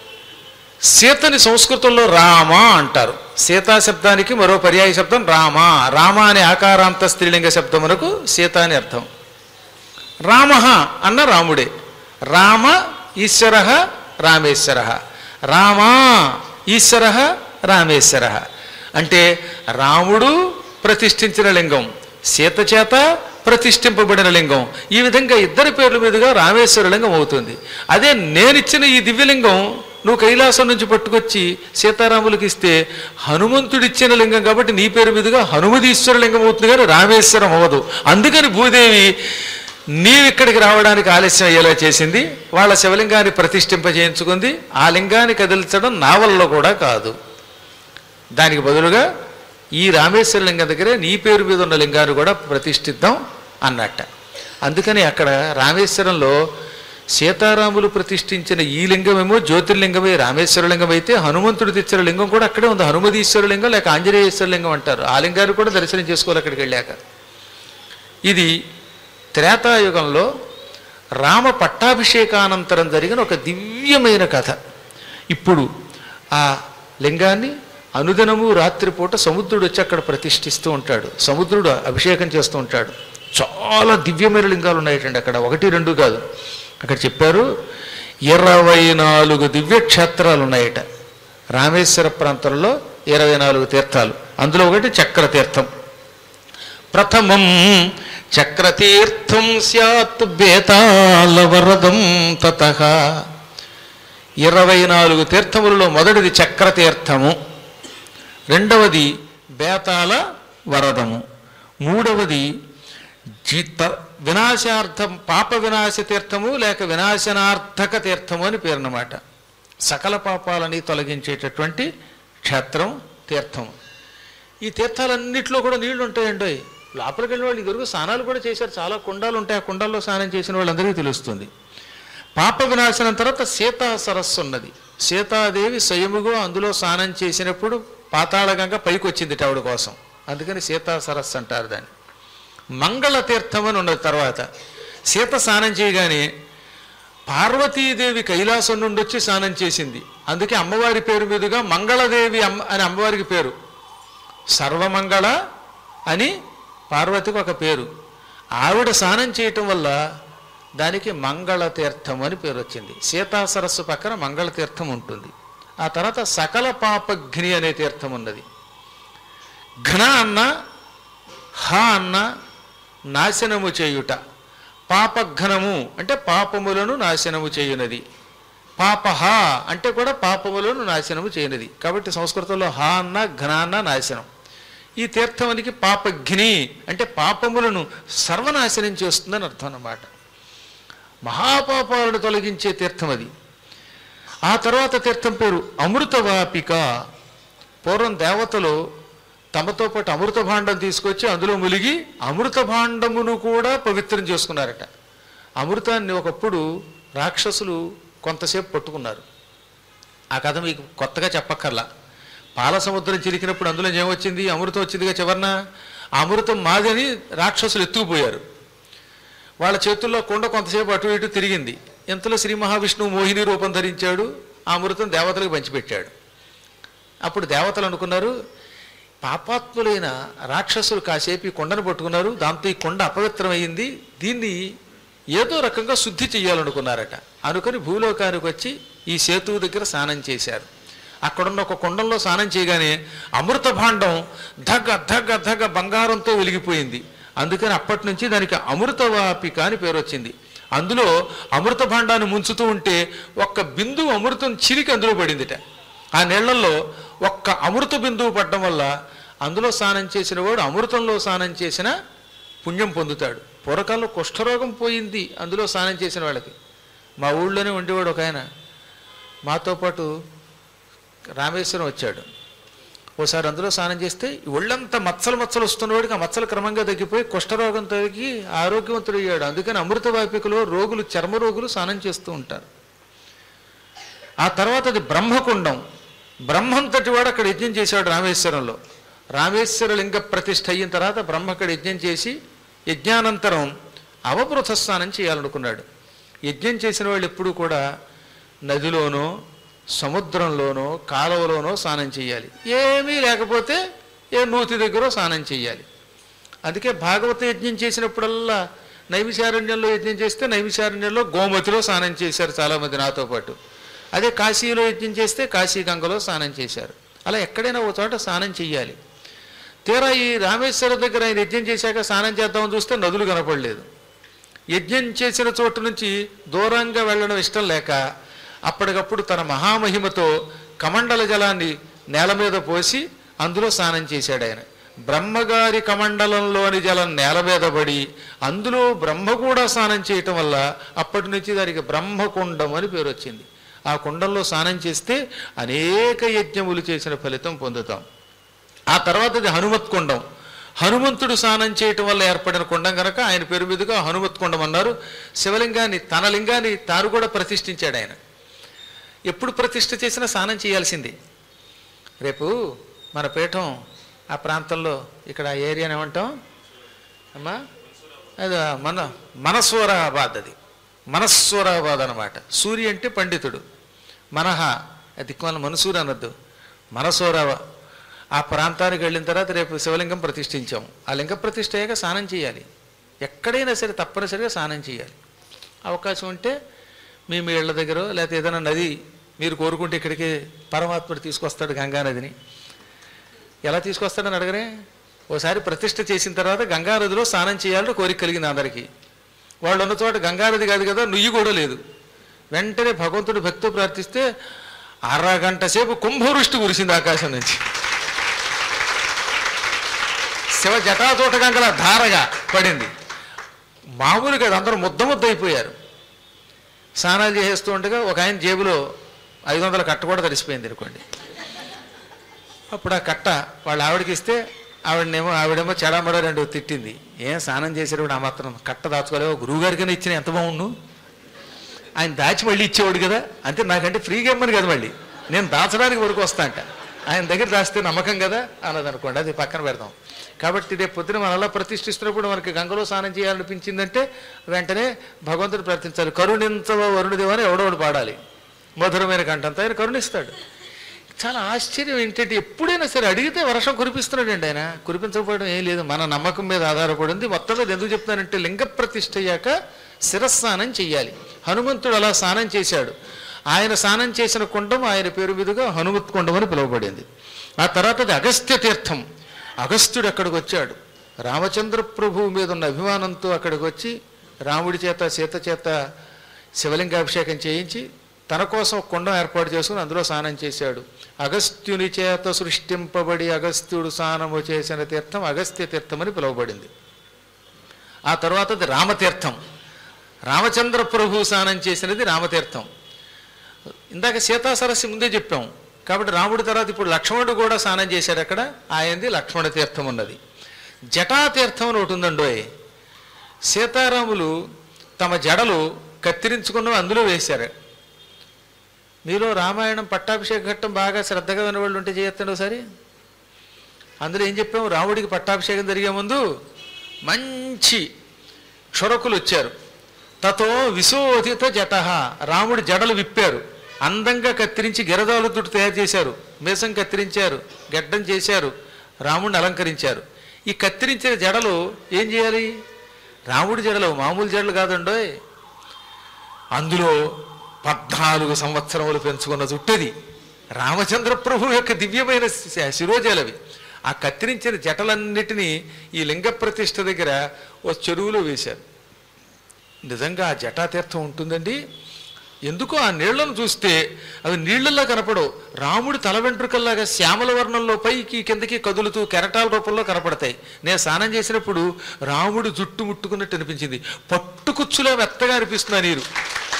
S1: సీతని సంస్కృతంలో రామ అంటారు సీతా శబ్దానికి మరో పర్యాయ శబ్దం రామ రామ అనే ఆకారాంత స్త్రీలింగ శబ్దమునకు సీత అని అర్థం రామ అన్న రాముడే రామ ఈశ్వర రామేశ్వర రామా ఈశ్వర రామేశ్వర అంటే రాముడు ప్రతిష్ఠించిన లింగం సీత చేత ప్రతిష్ఠింపబడిన లింగం ఈ విధంగా ఇద్దరి పేర్ల మీదుగా రామేశ్వర లింగం అవుతుంది అదే నేనిచ్చిన ఈ దివ్యలింగం నువ్వు కైలాసం నుంచి పట్టుకొచ్చి సీతారాములకి ఇస్తే హనుమంతుడిచ్చిన లింగం కాబట్టి నీ పేరు మీదుగా హనుమదీశ్వర లింగం అవుతుంది కానీ రామేశ్వరం అవ్వదు అందుకని భూదేవి నీవు ఇక్కడికి రావడానికి ఆలస్యం అయ్యేలా చేసింది వాళ్ళ శివలింగాన్ని ప్రతిష్ఠింప చేయించుకుంది ఆ లింగాన్ని కదిలించడం నా వల్ల కూడా కాదు దానికి బదులుగా ఈ రామేశ్వర లింగం దగ్గరే నీ పేరు మీద ఉన్న లింగాన్ని కూడా ప్రతిష్ఠిద్దాం అన్నట్ట అందుకని అక్కడ రామేశ్వరంలో సీతారాములు ప్రతిష్ఠించిన ఈ లింగమేమో జ్యోతిర్లింగమే రామేశ్వర లింగం అయితే హనుమంతుడు తెచ్చిన లింగం కూడా అక్కడే ఉంది హనుమదీశ్వర లింగం లేక ఆంజనేయేశ్వర లింగం అంటారు ఆ లింగాన్ని కూడా దర్శనం చేసుకోవాలి అక్కడికి వెళ్ళాక ఇది త్రేతాయుగంలో రామ పట్టాభిషేకానంతరం జరిగిన ఒక దివ్యమైన కథ ఇప్పుడు ఆ లింగాన్ని అనుదినము రాత్రిపూట సముద్రుడు వచ్చి అక్కడ ప్రతిష్ఠిస్తూ ఉంటాడు సముద్రుడు అభిషేకం చేస్తూ ఉంటాడు చాలా దివ్యమైన లింగాలు ఉన్నాయటండి అక్కడ ఒకటి రెండు కాదు అక్కడ చెప్పారు ఇరవై నాలుగు దివ్య క్షేత్రాలు ఉన్నాయట రామేశ్వర ప్రాంతంలో ఇరవై నాలుగు తీర్థాలు అందులో ఒకటి చక్ర తీర్థం ప్రథమం చక్రతీర్థం స్యాత్ బేతాళవరదం తత ఇరవై నాలుగు తీర్థములలో మొదటిది చక్రతీర్థము రెండవది బేతాళ వరదము మూడవది జీత వినాశార్థం పాప వినాశ తీర్థము లేక వినాశనార్థక తీర్థము అని పేరునమాట సకల పాపాలని తొలగించేటటువంటి క్షేత్రం తీర్థం ఈ తీర్థాలన్నింటిలో కూడా నీళ్లు ఉంటాయండి లోపలికి వెళ్ళిన వాళ్ళు ఇదివరకు స్నానాలు కూడా చేశారు చాలా కుండాలు ఉంటాయి ఆ కుండాల్లో స్నానం చేసిన వాళ్ళందరికీ తెలుస్తుంది పాప వినాశనం తర్వాత సీతా సరస్సు ఉన్నది సీతాదేవి స్వయముగా అందులో స్నానం చేసినప్పుడు పాతాళగంగా పైకి వచ్చింది ఆవిడ కోసం అందుకని సీతా సరస్సు అంటారు దాన్ని మంగళ తీర్థం అని ఉన్నది తర్వాత సీత స్నానం చేయగానే పార్వతీదేవి కైలాసం నుండి వచ్చి స్నానం చేసింది అందుకే అమ్మవారి పేరు మీదుగా మంగళదేవి అమ్మ అని అమ్మవారికి పేరు సర్వమంగళ అని పార్వతికి ఒక పేరు ఆవిడ స్నానం చేయటం వల్ల దానికి మంగళ తీర్థం అని పేరు వచ్చింది సీతా సరస్సు పక్కన మంగళ తీర్థం ఉంటుంది ఆ తర్వాత సకల పాపఘ్ని అనే తీర్థం ఉన్నది ఘన అన్న హ అన్న నాశనము చేయుట పాపఘ్నము అంటే పాపములను నాశనము చేయునది పాపహ అంటే కూడా పాపములను నాశనము చేయనది కాబట్టి సంస్కృతంలో హ అన్న ఘన అన్న నాశనం ఈ తీర్థమునికి పాపఘ్ని అంటే పాపములను సర్వనాశనం చేస్తుందని అర్థం అన్నమాట మహాపాపాలను తొలగించే తీర్థం అది ఆ తర్వాత తీర్థం పేరు అమృతవాపిక పూర్వం దేవతలు తమతో పాటు అమృత భాండం తీసుకొచ్చి అందులో ములిగి అమృత భాండమును కూడా పవిత్రం చేసుకున్నారట అమృతాన్ని ఒకప్పుడు రాక్షసులు కొంతసేపు పట్టుకున్నారు ఆ కథ మీకు కొత్తగా చెప్పక్కర్లా పాల సముద్రం చిరికినప్పుడు అందులో ఏమొచ్చింది అమృతం వచ్చిందిగా చివరన ఆ అమృతం మాదని రాక్షసులు ఎత్తుకుపోయారు వాళ్ళ చేతుల్లో కొండ కొంతసేపు అటు ఇటు తిరిగింది ఇంతలో శ్రీ మహావిష్ణువు మోహిని రూపం ధరించాడు ఆ అమృతం దేవతలకు పంచిపెట్టాడు అప్పుడు దేవతలు అనుకున్నారు పాపాత్ములైన రాక్షసులు కాసేపు ఈ కొండను పట్టుకున్నారు దాంతో ఈ కొండ అపవిత్రమైంది దీన్ని ఏదో రకంగా శుద్ధి చేయాలనుకున్నారట అనుకుని భూలోకానికి వచ్చి ఈ సేతువు దగ్గర స్నానం చేశారు అక్కడున్న ఒక కొండంలో స్నానం చేయగానే అమృత భాండం ధగ ధగ ధగ బంగారంతో వెలిగిపోయింది అందుకని అప్పటి నుంచి దానికి అమృతవాపిక అని పేరు వచ్చింది అందులో అమృత భాండాన్ని ముంచుతూ ఉంటే ఒక్క బిందువు అమృతం చిలికి అందులో పడిందిట ఆ నీళ్లలో ఒక్క అమృత బిందువు పడడం వల్ల అందులో స్నానం చేసిన వాడు అమృతంలో స్నానం చేసిన పుణ్యం పొందుతాడు పూర్వకాలంలో కుష్ఠరోగం పోయింది అందులో స్నానం చేసిన వాళ్ళకి మా ఊళ్ళోనే ఉండేవాడు ఒక ఆయన మాతో పాటు రామేశ్వరం వచ్చాడు ఓసారి అందులో స్నానం చేస్తే ఈ ఒళ్ళంతా మచ్చలు మచ్చలు వస్తున్నవాడికి ఆ మచ్చలు క్రమంగా తగ్గిపోయి కుష్ఠరోగం తగ్గి ఆరోగ్యవంతుడు అయ్యాడు అందుకని అమృత వాపికలో రోగులు చర్మ రోగులు స్నానం చేస్తూ ఉంటారు ఆ తర్వాత అది బ్రహ్మకుండం బ్రహ్మంతటి వాడు అక్కడ యజ్ఞం చేశాడు రామేశ్వరంలో రామేశ్వర లింగ ప్రతిష్ఠ అయిన తర్వాత బ్రహ్మ అక్కడ యజ్ఞం చేసి యజ్ఞానంతరం అవబృత స్నానం చేయాలనుకున్నాడు యజ్ఞం చేసిన వాళ్ళు ఎప్పుడూ కూడా నదిలోనో సముద్రంలోనో కాలువలోనో స్నానం చేయాలి ఏమీ లేకపోతే ఏ నూతి దగ్గర స్నానం చేయాలి అందుకే భాగవత యజ్ఞం చేసినప్పుడల్లా నైమిషారణ్యంలో యజ్ఞం చేస్తే నైమిషారణ్యంలో గోమతిలో స్నానం చేశారు చాలామంది నాతో పాటు అదే కాశీలో యజ్ఞం చేస్తే కాశీ గంగలో స్నానం చేశారు అలా ఎక్కడైనా ఒక చోట స్నానం చెయ్యాలి తీరా ఈ రామేశ్వరం దగ్గర ఆయన యజ్ఞం చేశాక స్నానం చేద్దామని చూస్తే నదులు కనపడలేదు యజ్ఞం చేసిన చోటు నుంచి దూరంగా వెళ్ళడం ఇష్టం లేక అప్పటికప్పుడు తన మహామహిమతో కమండల జలాన్ని నేల మీద పోసి అందులో స్నానం చేశాడు ఆయన బ్రహ్మగారి కమండలంలోని జలం నేల మీద పడి అందులో బ్రహ్మ కూడా స్నానం చేయటం వల్ల అప్పటి నుంచి దానికి బ్రహ్మకుండం అని పేరు వచ్చింది ఆ కుండంలో స్నానం చేస్తే అనేక యజ్ఞములు చేసిన ఫలితం పొందుతాం ఆ తర్వాత అది హనుమత్ కుండం హనుమంతుడు స్నానం చేయటం వల్ల ఏర్పడిన కుండం కనుక ఆయన పేరు మీదుగా హనుమత్ కుండం అన్నారు శివలింగాన్ని తన లింగాన్ని తాను కూడా ప్రతిష్ఠించాడు ఆయన ఎప్పుడు ప్రతిష్ఠ చేసినా స్నానం చేయాల్సింది రేపు మన పీఠం ఆ ప్రాంతంలో ఇక్కడ ఆ ఏరియాని ఏమంటాం అమ్మా అది మన మనస్వరాబాద్ అది మనస్వరాబాద్ అనమాట సూర్య అంటే పండితుడు మనహ అది మన మనసూరి అనొద్దు మనసోరావ ఆ ప్రాంతానికి వెళ్ళిన తర్వాత రేపు శివలింగం ప్రతిష్ఠించాం ఆ లింగ ప్రతిష్ఠ అయ్యాక స్నానం చేయాలి ఎక్కడైనా సరే తప్పనిసరిగా స్నానం చేయాలి అవకాశం ఉంటే మీ మీ ఇళ్ళ దగ్గర లేకపోతే ఏదైనా నది మీరు కోరుకుంటే ఇక్కడికి పరమాత్ముడు తీసుకొస్తాడు గంగా నదిని ఎలా తీసుకొస్తాడని అడగరే ఓసారి ప్రతిష్ఠ చేసిన తర్వాత గంగా నదిలో స్నానం చేయాలని కోరిక కలిగింది అందరికీ వాళ్ళు ఉన్న చోట గంగా నది కాదు కదా నుయ్యి కూడా లేదు వెంటనే భగవంతుడు భక్తితో ప్రార్థిస్తే అరగంట సేపు కుంభవృష్టి కురిసింది ఆకాశం నుంచి శివ జటాతోట గంగల ధారగా పడింది మామూలుగా అది అందరూ ముద్ద ముద్ద అయిపోయారు స్నానాలు చేసేస్తూ ఉండగా ఒక ఆయన జేబులో ఐదు వందల కట్ట కూడా తడిసిపోయింది అనుకోండి అప్పుడు ఆ కట్ట వాళ్ళ ఆవిడకి ఇస్తే ఆవిడనేమో ఆవిడేమో చెడామడ రెండు తిట్టింది ఏం స్నానం చేసేటప్పుడు ఆ మాత్రం కట్ట దాచుకోలేవు గురువుగారికైనా ఇచ్చిన ఎంత బాగుండు ఆయన దాచి మళ్ళీ ఇచ్చేవాడు కదా అంతే నాకంటే ఫ్రీగా ఇమ్మని కదా మళ్ళీ నేను దాచడానికి వరకు వస్తా అంట ఆయన దగ్గర దాస్తే నమ్మకం కదా అన్నది అనుకోండి అది పక్కన పెడదాం కాబట్టి రేపు పొద్దున మనం అలా ప్రతిష్ఠిస్తున్నప్పుడు మనకి గంగలో స్నానం చేయాలనిపించిందంటే వెంటనే భగవంతుడు ప్రార్థించాలి కరుణించవ వరుణదేవ అని ఎవడో ఒకడు పాడాలి మధురమైన కంఠంతో ఆయన కరుణిస్తాడు చాలా ఆశ్చర్యం ఏంటంటే ఎప్పుడైనా సరే అడిగితే వర్షం కురిపిస్తున్నాడండి ఆయన కురిపించకపోవడం ఏం లేదు మన నమ్మకం మీద ఆధారపడింది మొత్తం మీద ఎందుకు చెప్తానంటే లింగ ప్రతిష్ఠ అయ్యాక శిరస్నానం చెయ్యాలి హనుమంతుడు అలా స్నానం చేశాడు ఆయన స్నానం చేసిన కుండం ఆయన పేరు మీదుగా హనుమత్ కుండం అని పిలువబడింది ఆ తర్వాత అది అగస్త్య తీర్థం అగస్త్యుడు అక్కడికి వచ్చాడు రామచంద్ర ప్రభువు మీద ఉన్న అభిమానంతో అక్కడికి వచ్చి రాముడి చేత సీత చేత శివలింగాభిషేకం చేయించి తన కోసం ఒక కుండం ఏర్పాటు చేసుకుని అందులో స్నానం చేశాడు అగస్త్యుని చేత సృష్టింపబడి అగస్త్యుడు స్నానము చేసిన తీర్థం అగస్త్య తీర్థం అని పిలువబడింది ఆ తర్వాత అది రామతీర్థం రామచంద్ర ప్రభు స్నానం చేసినది రామతీర్థం ఇందాక సీతా సరస్సు ముందే చెప్పాం కాబట్టి రాముడి తర్వాత ఇప్పుడు లక్ష్మణుడు కూడా స్నానం చేశాడు అక్కడ ఆయనది లక్ష్మణ తీర్థం ఉన్నది జటాతీర్థం అని ఒకటి ఉందండోయ్ సీతారాములు తమ జడలు కత్తిరించుకున్న అందులో వేశారు మీలో రామాయణం పట్టాభిషేక ఘట్టం బాగా శ్రద్ధగా విన్న వాళ్ళు ఉంటే చేయొత్తండి ఒకసారి అందులో ఏం చెప్పాము రాముడికి పట్టాభిషేకం జరిగే ముందు మంచి క్షురకులు వచ్చారు తతో విశోధిత జట రాముడి జడలు విప్పారు అందంగా కత్తిరించి గిరదాలు దుడ్డు తయారు చేశారు మీసం కత్తిరించారు గడ్డం చేశారు రాముడిని అలంకరించారు ఈ కత్తిరించిన జడలు ఏం చేయాలి రాముడి జడలు మామూలు జడలు కాదండోయ్ అందులో పద్నాలుగు సంవత్సరములు పెంచుకున్న జుట్టది రామచంద్ర ప్రభు యొక్క దివ్యమైన శ- శిరోజాలవి ఆ కత్తిరించిన జటలన్నిటినీ ఈ లింగ ప్రతిష్ఠ దగ్గర ఓ చెరువులో వేశారు నిజంగా ఆ జటాతీర్థం ఉంటుందండి ఎందుకో ఆ నీళ్లను చూస్తే అవి నీళ్లలో కనపడవు రాముడి తల వెంట్రుకల్లాగా శ్యామల వర్ణంలో పైకి కిందకి కదులుతూ కెరటాల రూపంలో కనపడతాయి నేను స్నానం చేసినప్పుడు రాముడు జుట్టు ముట్టుకున్నట్టు అనిపించింది పట్టుకుచ్చులో మెత్తగా అనిపిస్తుంది ఆ నీరు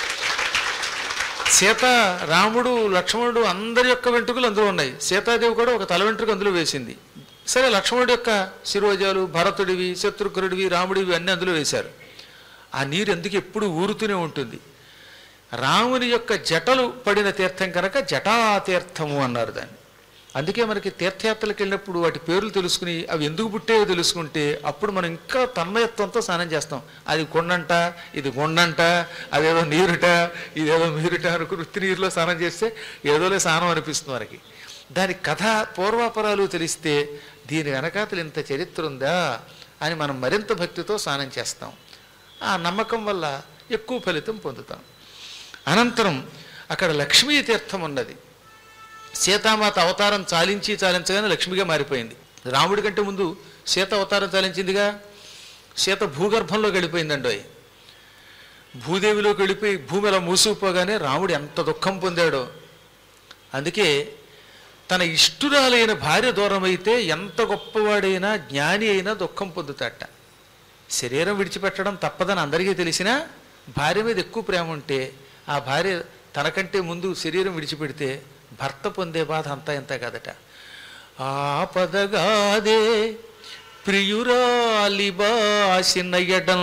S1: సీత రాముడు లక్ష్మణుడు అందరి యొక్క వెంట్రుకలు అందులో ఉన్నాయి సీతాదేవి కూడా ఒక తల వెంట్రుక అందులో వేసింది సరే లక్ష్మణుడి యొక్క శిరోజాలు భరతుడివి శత్రుఘ్నుడివి రాముడివి అన్నీ అందులో వేశారు ఆ నీరు ఎందుకు ఎప్పుడు ఊరుతూనే ఉంటుంది రాముని యొక్క జటలు పడిన తీర్థం కనుక జటాతీర్థము అన్నారు దాన్ని అందుకే మనకి తీర్థయాత్రలకు వెళ్ళినప్పుడు వాటి పేర్లు తెలుసుకుని అవి ఎందుకు పుట్టాయో తెలుసుకుంటే అప్పుడు మనం ఇంకా తన్మయత్వంతో స్నానం చేస్తాం అది కొండంట ఇది గుండంట అదేదో నీరుట ఇదేదో మీరుట అనుకుని వృత్తి నీరులో స్నానం చేస్తే ఏదోలే స్నానం అనిపిస్తుంది మనకి దాని కథ పూర్వాపరాలు తెలిస్తే దీని వెనకాతలు ఇంత చరిత్ర ఉందా అని మనం మరింత భక్తితో స్నానం చేస్తాం ఆ నమ్మకం వల్ల ఎక్కువ ఫలితం పొందుతాం అనంతరం అక్కడ లక్ష్మీ తీర్థం ఉన్నది సీతామాత అవతారం చాలించి చాలించగానే లక్ష్మిగా మారిపోయింది రాముడి కంటే ముందు సీత అవతారం చాలించిందిగా సీత భూగర్భంలో గడిపోయిందండి భూదేవిలోకి వెళ్ళిపోయి భూమి అలా మూసుకుపోగానే రాముడు ఎంత దుఃఖం పొందాడో అందుకే తన ఇష్టురాలైన భార్య దూరమైతే ఎంత గొప్పవాడైనా జ్ఞాని అయినా దుఃఖం పొందుతాట శరీరం విడిచిపెట్టడం తప్పదని అందరికీ తెలిసినా భార్య మీద ఎక్కువ ప్రేమ ఉంటే ఆ భార్య తనకంటే ముందు శరీరం విడిచిపెడితే భర్త పొందే బాధ అంతా ఎంత కాదట ఆపదగాదే ప్రియురాలి బాసినయడం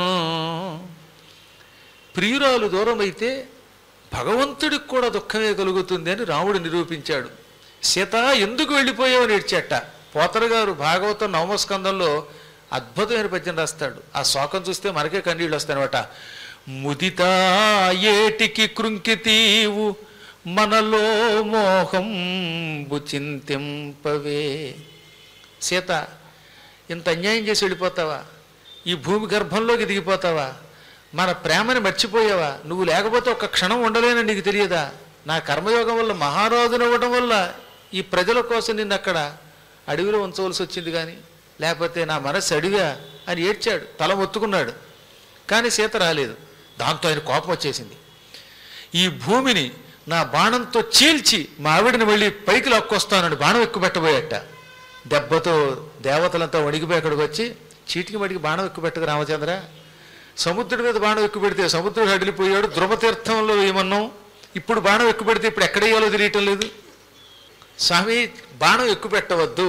S1: ప్రియురాలు దూరమైతే భగవంతుడికి కూడా దుఃఖమే కలుగుతుంది అని రాముడు నిరూపించాడు సీత ఎందుకు వెళ్ళిపోయావని ఏడ్చాట పోతర గారు భాగవతం నవమస్కందంలో అద్భుతమైన పద్యం రాస్తాడు ఆ శోకం చూస్తే మనకే కన్నీళ్ళు వస్తాయనమాట ముదితా ఏటికి కృంకితీవు మనలో మోహం చింతింపవే సీత ఇంత అన్యాయం చేసి వెళ్ళిపోతావా ఈ భూమి గర్భంలోకి దిగిపోతావా మన ప్రేమని మర్చిపోయావా నువ్వు లేకపోతే ఒక క్షణం ఉండలేనని నీకు తెలియదా నా కర్మయోగం వల్ల మహారాజును అవ్వడం వల్ల ఈ ప్రజల కోసం నిన్ను అక్కడ అడవిలో ఉంచవలసి వచ్చింది కానీ లేకపోతే నా మనస్సు అడిగా అని ఏడ్చాడు తల మొత్తుకున్నాడు కానీ సీత రాలేదు దాంతో ఆయన కోపం వచ్చేసింది ఈ భూమిని నా బాణంతో చీల్చి మా ఆవిడని మళ్ళీ పైకి లాక్కొస్తానని బాణం ఎక్కువ పెట్టబోయట దెబ్బతో దేవతలంతా వణిగిపోయి అక్కడికి వచ్చి చీటికి మడికి బాణం ఎక్కువ పెట్టకు రామచంద్ర సముద్రుడి మీద బాణం ఎక్కువ పెడితే సముద్రుడు అడిలిపోయాడు ధ్రువతీర్థంలో వేయమన్నాం ఇప్పుడు బాణం ఎక్కువ పెడితే ఇప్పుడు ఎక్కడ వేయాలో తెలియటం లేదు స్వామి బాణం ఎక్కువ పెట్టవద్దు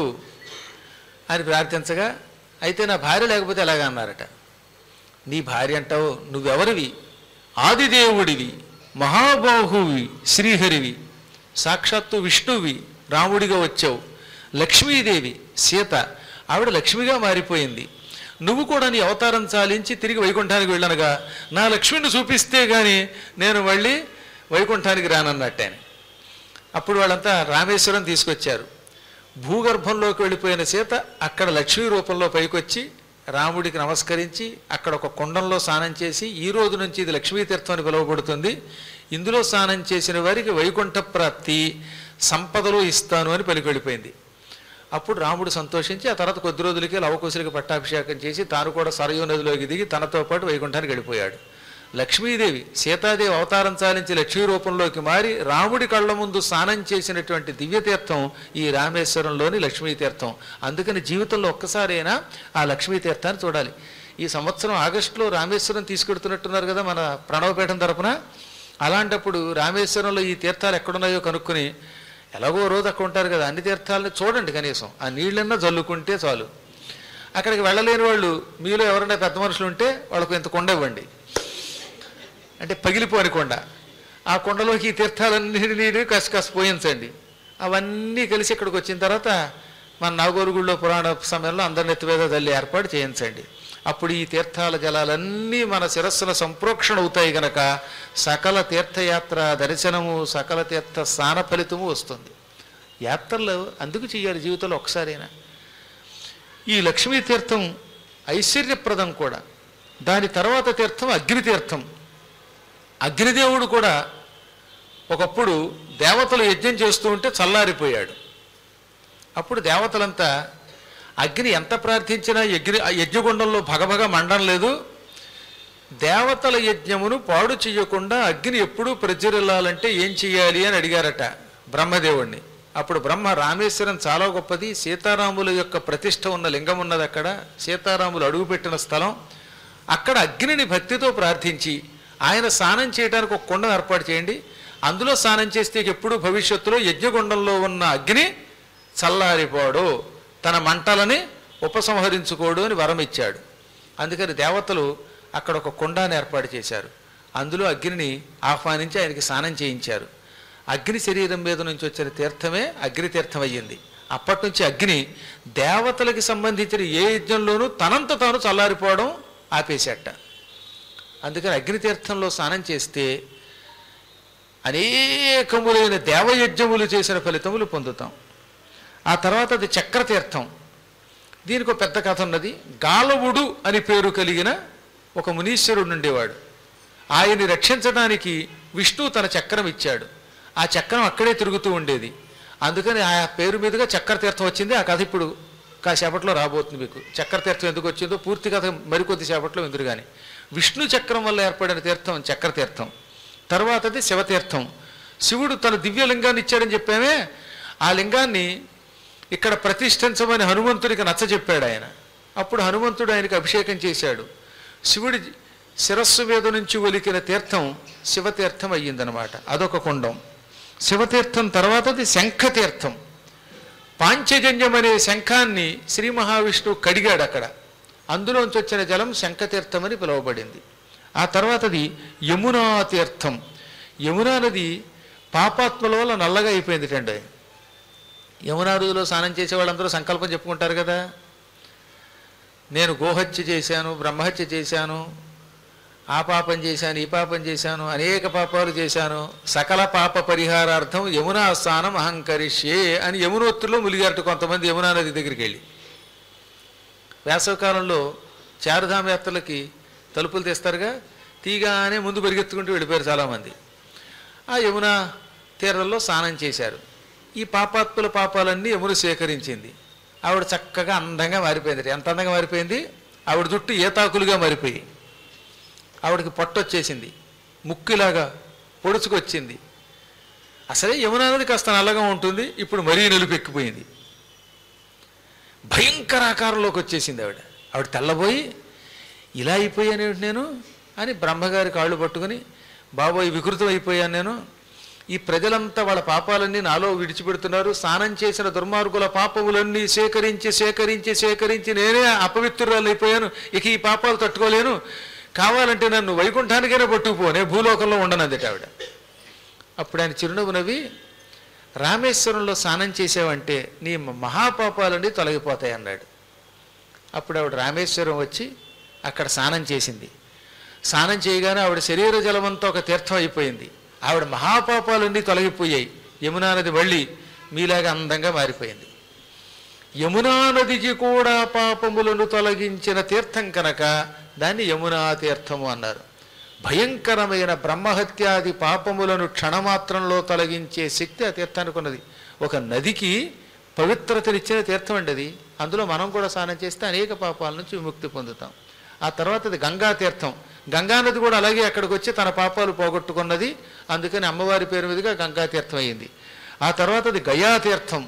S1: అని ప్రార్థించగా అయితే నా భార్య లేకపోతే ఎలాగా అన్నారట నీ భార్య అంటావు నువ్వెవరివి ఆదిదేవుడివి మహాబాహువి శ్రీహరివి సాక్షాత్తు విష్ణువి రాముడిగా వచ్చావు లక్ష్మీదేవి సీత ఆవిడ లక్ష్మిగా మారిపోయింది నువ్వు కూడా నీ అవతారం చాలించి తిరిగి వైకుంఠానికి వెళ్ళనగా నా లక్ష్మిని చూపిస్తే గాని నేను మళ్ళీ వైకుంఠానికి రానన్నట్టే అప్పుడు వాళ్ళంతా రామేశ్వరం తీసుకొచ్చారు భూగర్భంలోకి వెళ్ళిపోయిన సీత అక్కడ లక్ష్మీ రూపంలో పైకొచ్చి రాముడికి నమస్కరించి అక్కడ ఒక కుండంలో స్నానం చేసి ఈ రోజు నుంచి ఇది లక్ష్మీ తీర్థం అని పిలువబడుతుంది ఇందులో స్నానం చేసిన వారికి వైకుంఠ ప్రాప్తి సంపదలు ఇస్తాను అని పలికి వెళ్ళిపోయింది అప్పుడు రాముడు సంతోషించి ఆ తర్వాత కొద్ది రోజులకి లవకుశులకి పట్టాభిషేకం చేసి తాను కూడా సరయూ నదిలోకి దిగి తనతో పాటు వైకుంఠానికి వెళ్ళిపోయాడు లక్ష్మీదేవి సీతాదేవి అవతారం చాలించి లక్ష్మీ రూపంలోకి మారి రాముడి కళ్ళ ముందు స్నానం చేసినటువంటి దివ్యతీర్థం ఈ రామేశ్వరంలోని లక్ష్మీ తీర్థం అందుకని జీవితంలో ఒక్కసారైనా ఆ లక్ష్మీ తీర్థాన్ని చూడాలి ఈ సంవత్సరం ఆగస్టులో రామేశ్వరం తీసుకెడుతున్నట్టున్నారు కదా మన ప్రణవపీఠం తరపున అలాంటప్పుడు రామేశ్వరంలో ఈ తీర్థాలు ఎక్కడున్నాయో కనుక్కొని ఎలాగో రోజు అక్కడ ఉంటారు కదా అన్ని తీర్థాలని చూడండి కనీసం ఆ నీళ్ళన్నా జల్లుకుంటే చాలు అక్కడికి వెళ్ళలేని వాళ్ళు మీలో ఎవరైనా పెద్ద మనుషులు ఉంటే వాళ్ళకు ఇంత కొండ ఇవ్వండి అంటే పగిలిపోని కొండ ఆ కొండలోకి ఈ తీర్థాలన్నిటినీ కసి కసి పోయించండి అవన్నీ కలిసి ఇక్కడికి వచ్చిన తర్వాత మన నాగోరుగుళ్ళో పురాణ సమయంలో అందరిని ఎత్తివేద తల్లి ఏర్పాటు చేయించండి అప్పుడు ఈ తీర్థాల జలాలన్నీ మన శిరస్సున సంప్రోక్షణ అవుతాయి గనక సకల తీర్థయాత్ర దర్శనము సకల తీర్థ స్నాన ఫలితము వస్తుంది యాత్రలు అందుకు చేయాలి జీవితంలో ఒకసారైనా ఈ లక్ష్మీ తీర్థం ఐశ్వర్యప్రదం కూడా దాని తర్వాత తీర్థం అగ్ని తీర్థం అగ్నిదేవుడు కూడా ఒకప్పుడు దేవతలు యజ్ఞం చేస్తూ ఉంటే చల్లారిపోయాడు అప్పుడు దేవతలంతా అగ్ని ఎంత ప్రార్థించినా యజ్ఞ ఆ యజ్ఞగుండంలో భగభగ మండం లేదు దేవతల యజ్ఞమును పాడు చేయకుండా అగ్ని ఎప్పుడూ ప్రజ్వరిల్లాలంటే ఏం చెయ్యాలి అని అడిగారట బ్రహ్మదేవుణ్ణి అప్పుడు బ్రహ్మ రామేశ్వరం చాలా గొప్పది సీతారాముల యొక్క ప్రతిష్ట ఉన్న లింగం ఉన్నది అక్కడ సీతారాములు అడుగుపెట్టిన స్థలం అక్కడ అగ్నిని భక్తితో ప్రార్థించి ఆయన స్నానం చేయడానికి ఒక కుండం ఏర్పాటు చేయండి అందులో స్నానం చేస్తే ఎప్పుడు భవిష్యత్తులో యజ్ఞగుండంలో ఉన్న అగ్ని చల్లారిపోడు తన మంటలని ఉపసంహరించుకోడు అని వరం ఇచ్చాడు అందుకని దేవతలు అక్కడ ఒక కుండాన్ని ఏర్పాటు చేశారు అందులో అగ్నిని ఆహ్వానించి ఆయనకి స్నానం చేయించారు అగ్ని శరీరం మీద నుంచి వచ్చిన తీర్థమే అగ్ని తీర్థం అయ్యింది అప్పటి నుంచి అగ్ని దేవతలకి సంబంధించిన ఏ యజ్ఞంలోనూ తనంత తాను చల్లారిపోవడం ఆపేసేట అందుకని అగ్నితీర్థంలో స్నానం చేస్తే అనేకములైన దేవయజ్ఞములు చేసిన ఫలితములు పొందుతాం ఆ తర్వాత అది చక్రతీర్థం దీనికి ఒక పెద్ద కథ ఉన్నది గాలవుడు అని పేరు కలిగిన ఒక మునీశ్వరుడు ఉండేవాడు ఆయన్ని రక్షించడానికి విష్ణువు తన చక్రం ఇచ్చాడు ఆ చక్రం అక్కడే తిరుగుతూ ఉండేది అందుకని ఆ పేరు మీదుగా చక్కెర తీర్థం వచ్చింది ఆ కథ ఇప్పుడు కాసేపట్లో రాబోతుంది మీకు చక్కెర తీర్థం ఎందుకు వచ్చిందో పూర్తి కథ మరికొద్ది సేపట్లో ఎందుకు కానీ విష్ణు చక్రం వల్ల ఏర్పడిన తీర్థం చక్కెర తీర్థం తర్వాతది శివతీర్థం శివుడు తన దివ్యలింగాన్ని ఇచ్చాడని చెప్పామే ఆ లింగాన్ని ఇక్కడ ప్రతిష్ఠించమని హనుమంతుడికి నచ్చ చెప్పాడు ఆయన అప్పుడు హనుమంతుడు ఆయనకి అభిషేకం చేశాడు శివుడి శిరస్సు మీద నుంచి ఒలికిన తీర్థం శివతీర్థం అయ్యిందనమాట అదొక కుండం శివతీర్థం తర్వాతది శంఖతీర్థం పాంచజన్యం అనే శంఖాన్ని శ్రీ మహావిష్ణువు కడిగాడు అక్కడ అందులోంచి వచ్చిన జలం శంఖతీర్థం అని పిలువబడింది ఆ తర్వాతది యమునా తీర్థం యమునా నది పాపాత్మల వల్ల నల్లగా అయిపోయింది టండి యమునా నదిలో స్నానం చేసే వాళ్ళందరూ సంకల్పం చెప్పుకుంటారు కదా నేను గోహత్య చేశాను బ్రహ్మహత్య చేశాను ఆ పాపం చేశాను ఈ పాపం చేశాను అనేక పాపాలు చేశాను సకల పాప పరిహారార్థం యమునా స్నానం అహంకరిష్యే అని యమునోత్తులో ములిగారట కొంతమంది యమునా నది దగ్గరికి వెళ్ళి వేసవకాలంలో చారుధామ యాత్రలకి తలుపులు తీస్తారుగా తీగానే ముందు పరిగెత్తుకుంటూ వెళ్ళిపోయారు చాలామంది ఆ యమున తీరంలో స్నానం చేశారు ఈ పాపాత్ముల పాపాలన్నీ యమున సేకరించింది ఆవిడ చక్కగా అందంగా మారిపోయింది ఎంత అందంగా మారిపోయింది ఆవిడ జుట్టు ఏతాకులుగా మారిపోయి ఆవిడకి పొట్టొచ్చేసింది ముక్కులాగా పొడుచుకొచ్చింది అసలే యమునా నది కాస్త నల్లగా ఉంటుంది ఇప్పుడు మరీ నలుపెక్కిపోయింది భయంకర ఆకారంలోకి వచ్చేసింది ఆవిడ ఆవిడ తెల్లబోయి ఇలా అయిపోయాను నేను అని బ్రహ్మగారి కాళ్ళు పట్టుకుని బాబోయ్ వికృతం అయిపోయాను నేను ఈ ప్రజలంతా వాళ్ళ పాపాలన్నీ నాలో విడిచిపెడుతున్నారు స్నానం చేసిన దుర్మార్గుల పాపములన్నీ సేకరించి సేకరించి సేకరించి నేనే అపవిత్రురాలు అయిపోయాను ఇక ఈ పాపాలు తట్టుకోలేను కావాలంటే నన్ను వైకుంఠానికైనా పట్టుకుపోనే భూలోకంలో ఉండనందిట ఆవిడ అప్పుడు ఆయన చిరునవ్వు నవ్వి రామేశ్వరంలో స్నానం చేసావంటే నీ మహాపాపాలన్నీ తొలగిపోతాయి అన్నాడు అప్పుడు ఆవిడ రామేశ్వరం వచ్చి అక్కడ స్నానం చేసింది స్నానం చేయగానే ఆవిడ శరీర జలమంతా ఒక తీర్థం అయిపోయింది ఆవిడ మహాపాపాలన్నీ తొలగిపోయాయి యమునా నది మళ్ళీ మీలాగా అందంగా మారిపోయింది యమునా నదికి కూడా పాపములను తొలగించిన తీర్థం కనుక దాన్ని యమునా తీర్థము అన్నారు భయంకరమైన బ్రహ్మహత్యాది పాపములను క్షణమాత్రంలో తొలగించే శక్తి ఆ తీర్థానికి ఉన్నది ఒక నదికి పవిత్రతనిచ్చిన తీర్థం అండి అది అందులో మనం కూడా స్నానం చేస్తే అనేక పాపాల నుంచి విముక్తి పొందుతాం ఆ తర్వాత అది గంగా తీర్థం గంగా నది కూడా అలాగే అక్కడికి వచ్చి తన పాపాలు పోగొట్టుకున్నది అందుకని అమ్మవారి పేరు మీదుగా గంగా తీర్థం అయింది ఆ తర్వాత అది గయా తీర్థం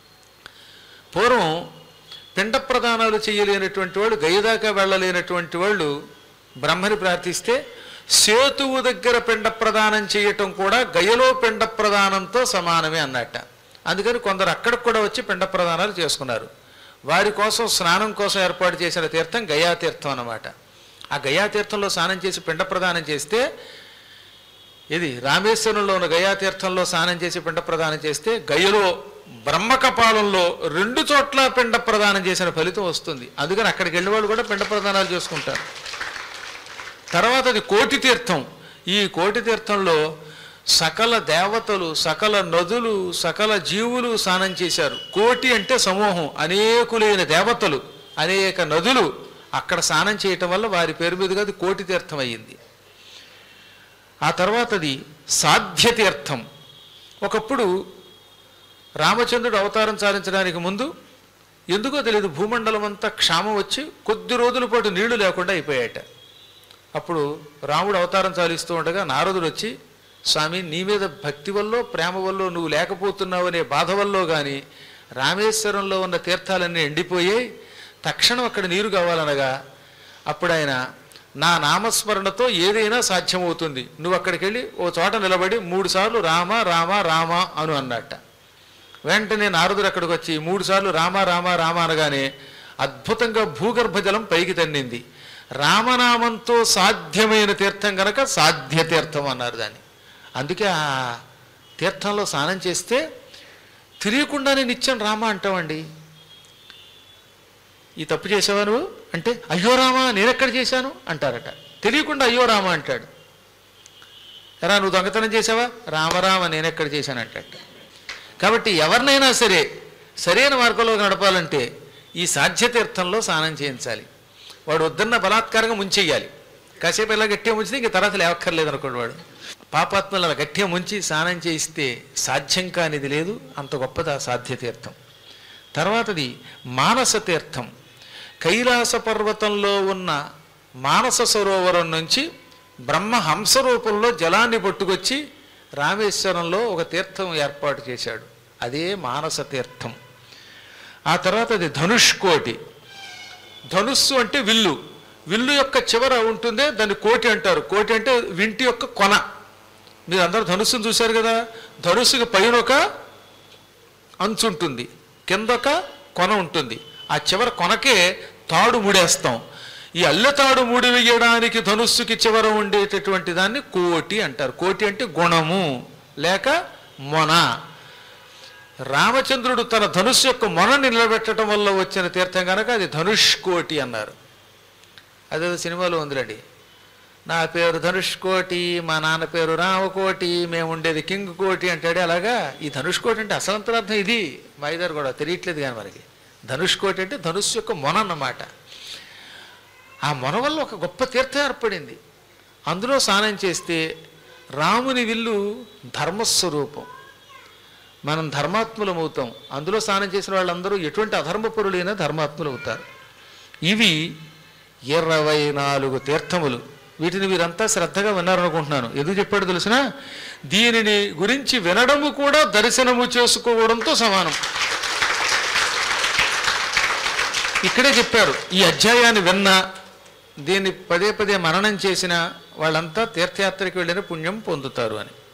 S1: పూర్వం పిండ ప్రదానాలు చేయలేనటువంటి వాళ్ళు గయదాకా వెళ్ళలేనటువంటి వాళ్ళు బ్రహ్మని ప్రార్థిస్తే సేతువు దగ్గర పిండ ప్రదానం చేయటం కూడా గయలో పిండ ప్రదానంతో సమానమే అన్నట్ట అందుకని కొందరు అక్కడికి కూడా వచ్చి పిండ ప్రదానాలు చేసుకున్నారు వారి కోసం స్నానం కోసం ఏర్పాటు చేసిన తీర్థం గయా తీర్థం అన్నమాట ఆ గయా తీర్థంలో స్నానం చేసి పిండ ప్రదానం చేస్తే ఇది రామేశ్వరంలో ఉన్న గయా తీర్థంలో స్నానం చేసి పిండ ప్రదానం చేస్తే గయలో బ్రహ్మకపాలంలో రెండు చోట్ల పిండ ప్రదానం చేసిన ఫలితం వస్తుంది అందుకని అక్కడికి వెళ్ళిన వాళ్ళు కూడా పిండ ప్రదానాలు చేసుకుంటారు తర్వాత అది కోటి తీర్థం ఈ కోటి తీర్థంలో సకల దేవతలు సకల నదులు సకల జీవులు స్నానం చేశారు కోటి అంటే సమూహం అనేకులైన దేవతలు అనేక నదులు అక్కడ స్నానం చేయటం వల్ల వారి పేరు మీదుగా అది కోటి తీర్థం అయ్యింది ఆ తర్వాతది సాధ్య తీర్థం ఒకప్పుడు రామచంద్రుడు అవతారం సాధించడానికి ముందు ఎందుకో తెలియదు భూమండలం అంతా క్షామం వచ్చి కొద్ది రోజుల పాటు నీళ్లు లేకుండా అయిపోయాట అప్పుడు రాముడు అవతారం చాలిస్తూ ఉండగా నారదుడు వచ్చి స్వామి నీ మీద భక్తి వల్ల ప్రేమ వల్ల నువ్వు లేకపోతున్నావు అనే బాధ వల్ల కానీ రామేశ్వరంలో ఉన్న తీర్థాలన్నీ ఎండిపోయాయి తక్షణం అక్కడ నీరు కావాలనగా అప్పుడు ఆయన నా నామస్మరణతో ఏదైనా సాధ్యమవుతుంది నువ్వు అక్కడికి వెళ్ళి ఓ చోట నిలబడి మూడు సార్లు రామ రామ రామ అను అన్నట్ట వెంటనే నారదుడు అక్కడికి వచ్చి మూడు సార్లు రామ రామ రామ అనగానే అద్భుతంగా భూగర్భ జలం పైకి తన్నింది రామనామంతో సాధ్యమైన తీర్థం కనుక సాధ్య తీర్థం అన్నారు దాన్ని అందుకే ఆ తీర్థంలో స్నానం చేస్తే తెలియకుండానే నిత్యం రామ అంటామండి ఈ తప్పు చేసావా నువ్వు అంటే అయ్యో రామా నేనెక్కడ చేశాను అంటారట తెలియకుండా అయ్యో రామ అంటాడు ఎరా నువ్వు దొంగతనం చేసావా రామరామ నేనెక్కడ చేశాను అంటాడు కాబట్టి ఎవరినైనా సరే సరైన మార్గంలో నడపాలంటే ఈ సాధ్యతీర్థంలో స్నానం చేయించాలి వాడు వద్దన్న బలాత్కారంగా ముంచెయ్యాలి కాసేపు ఇలా గట్టిగా ముంచితే ఇంక తర్వాత లేవక్కర్లేదు అనుకోండి వాడు పాపాత్మలు అలా గట్టిగా ముంచి స్నానం చేయిస్తే సాధ్యం కానిది లేదు అంత గొప్పది ఆ సాధ్య తీర్థం తర్వాతది మానస తీర్థం కైలాస పర్వతంలో ఉన్న మానస సరోవరం నుంచి బ్రహ్మ హంస రూపంలో జలాన్ని పట్టుకొచ్చి రామేశ్వరంలో ఒక తీర్థం ఏర్పాటు చేశాడు అదే మానస తీర్థం ఆ తర్వాత అది ధనుష్కోటి ధనుస్సు అంటే విల్లు విల్లు యొక్క చివర ఉంటుందే దాన్ని కోటి అంటారు కోటి అంటే వింటి యొక్క కొన మీరు అందరూ ధనుస్సును చూశారు కదా ధనుస్సుకి పైన ఒక అంచు ఉంటుంది కింద ఒక కొన ఉంటుంది ఆ చివర కొనకే తాడు ముడేస్తాం ఈ అల్లె తాడు ముడి వేయడానికి ధనుస్సుకి చివర ఉండేటటువంటి దాన్ని కోటి అంటారు కోటి అంటే గుణము లేక మొన రామచంద్రుడు తన ధనుస్సు యొక్క మొనని నిలబెట్టడం వల్ల వచ్చిన తీర్థం కనుక అది ధనుష్కోటి అన్నారు అదే సినిమాలో ఉందిలేండి నా పేరు ధనుష్కోటి మా నాన్న పేరు రామకోటి మేము ఉండేది కింగ్ కోటి అంటాడే అలాగా ఈ ధనుష్కోటి అంటే అసలంతరార్థం ఇది మైదారు కూడా తెలియట్లేదు కానీ మనకి ధనుష్కోటి అంటే ధనుస్సు యొక్క మొన అన్నమాట ఆ మొన వల్ల ఒక గొప్ప తీర్థం ఏర్పడింది అందులో స్నానం చేస్తే రాముని విల్లు ధర్మస్వరూపం మనం ధర్మాత్ములం అవుతాం అందులో స్నానం చేసిన వాళ్ళందరూ ఎటువంటి అధర్మపరులైనా ధర్మాత్ములు అవుతారు ఇవి ఇరవై నాలుగు తీర్థములు వీటిని వీరంతా శ్రద్ధగా విన్నారనుకుంటున్నాను ఎందుకు చెప్పాడు తెలిసిన దీనిని గురించి వినడము కూడా దర్శనము చేసుకోవడంతో సమానం ఇక్కడే చెప్పారు ఈ అధ్యాయాన్ని విన్నా దీన్ని పదే పదే మననం చేసిన వాళ్ళంతా తీర్థయాత్రకి వెళ్ళిన పుణ్యం పొందుతారు అని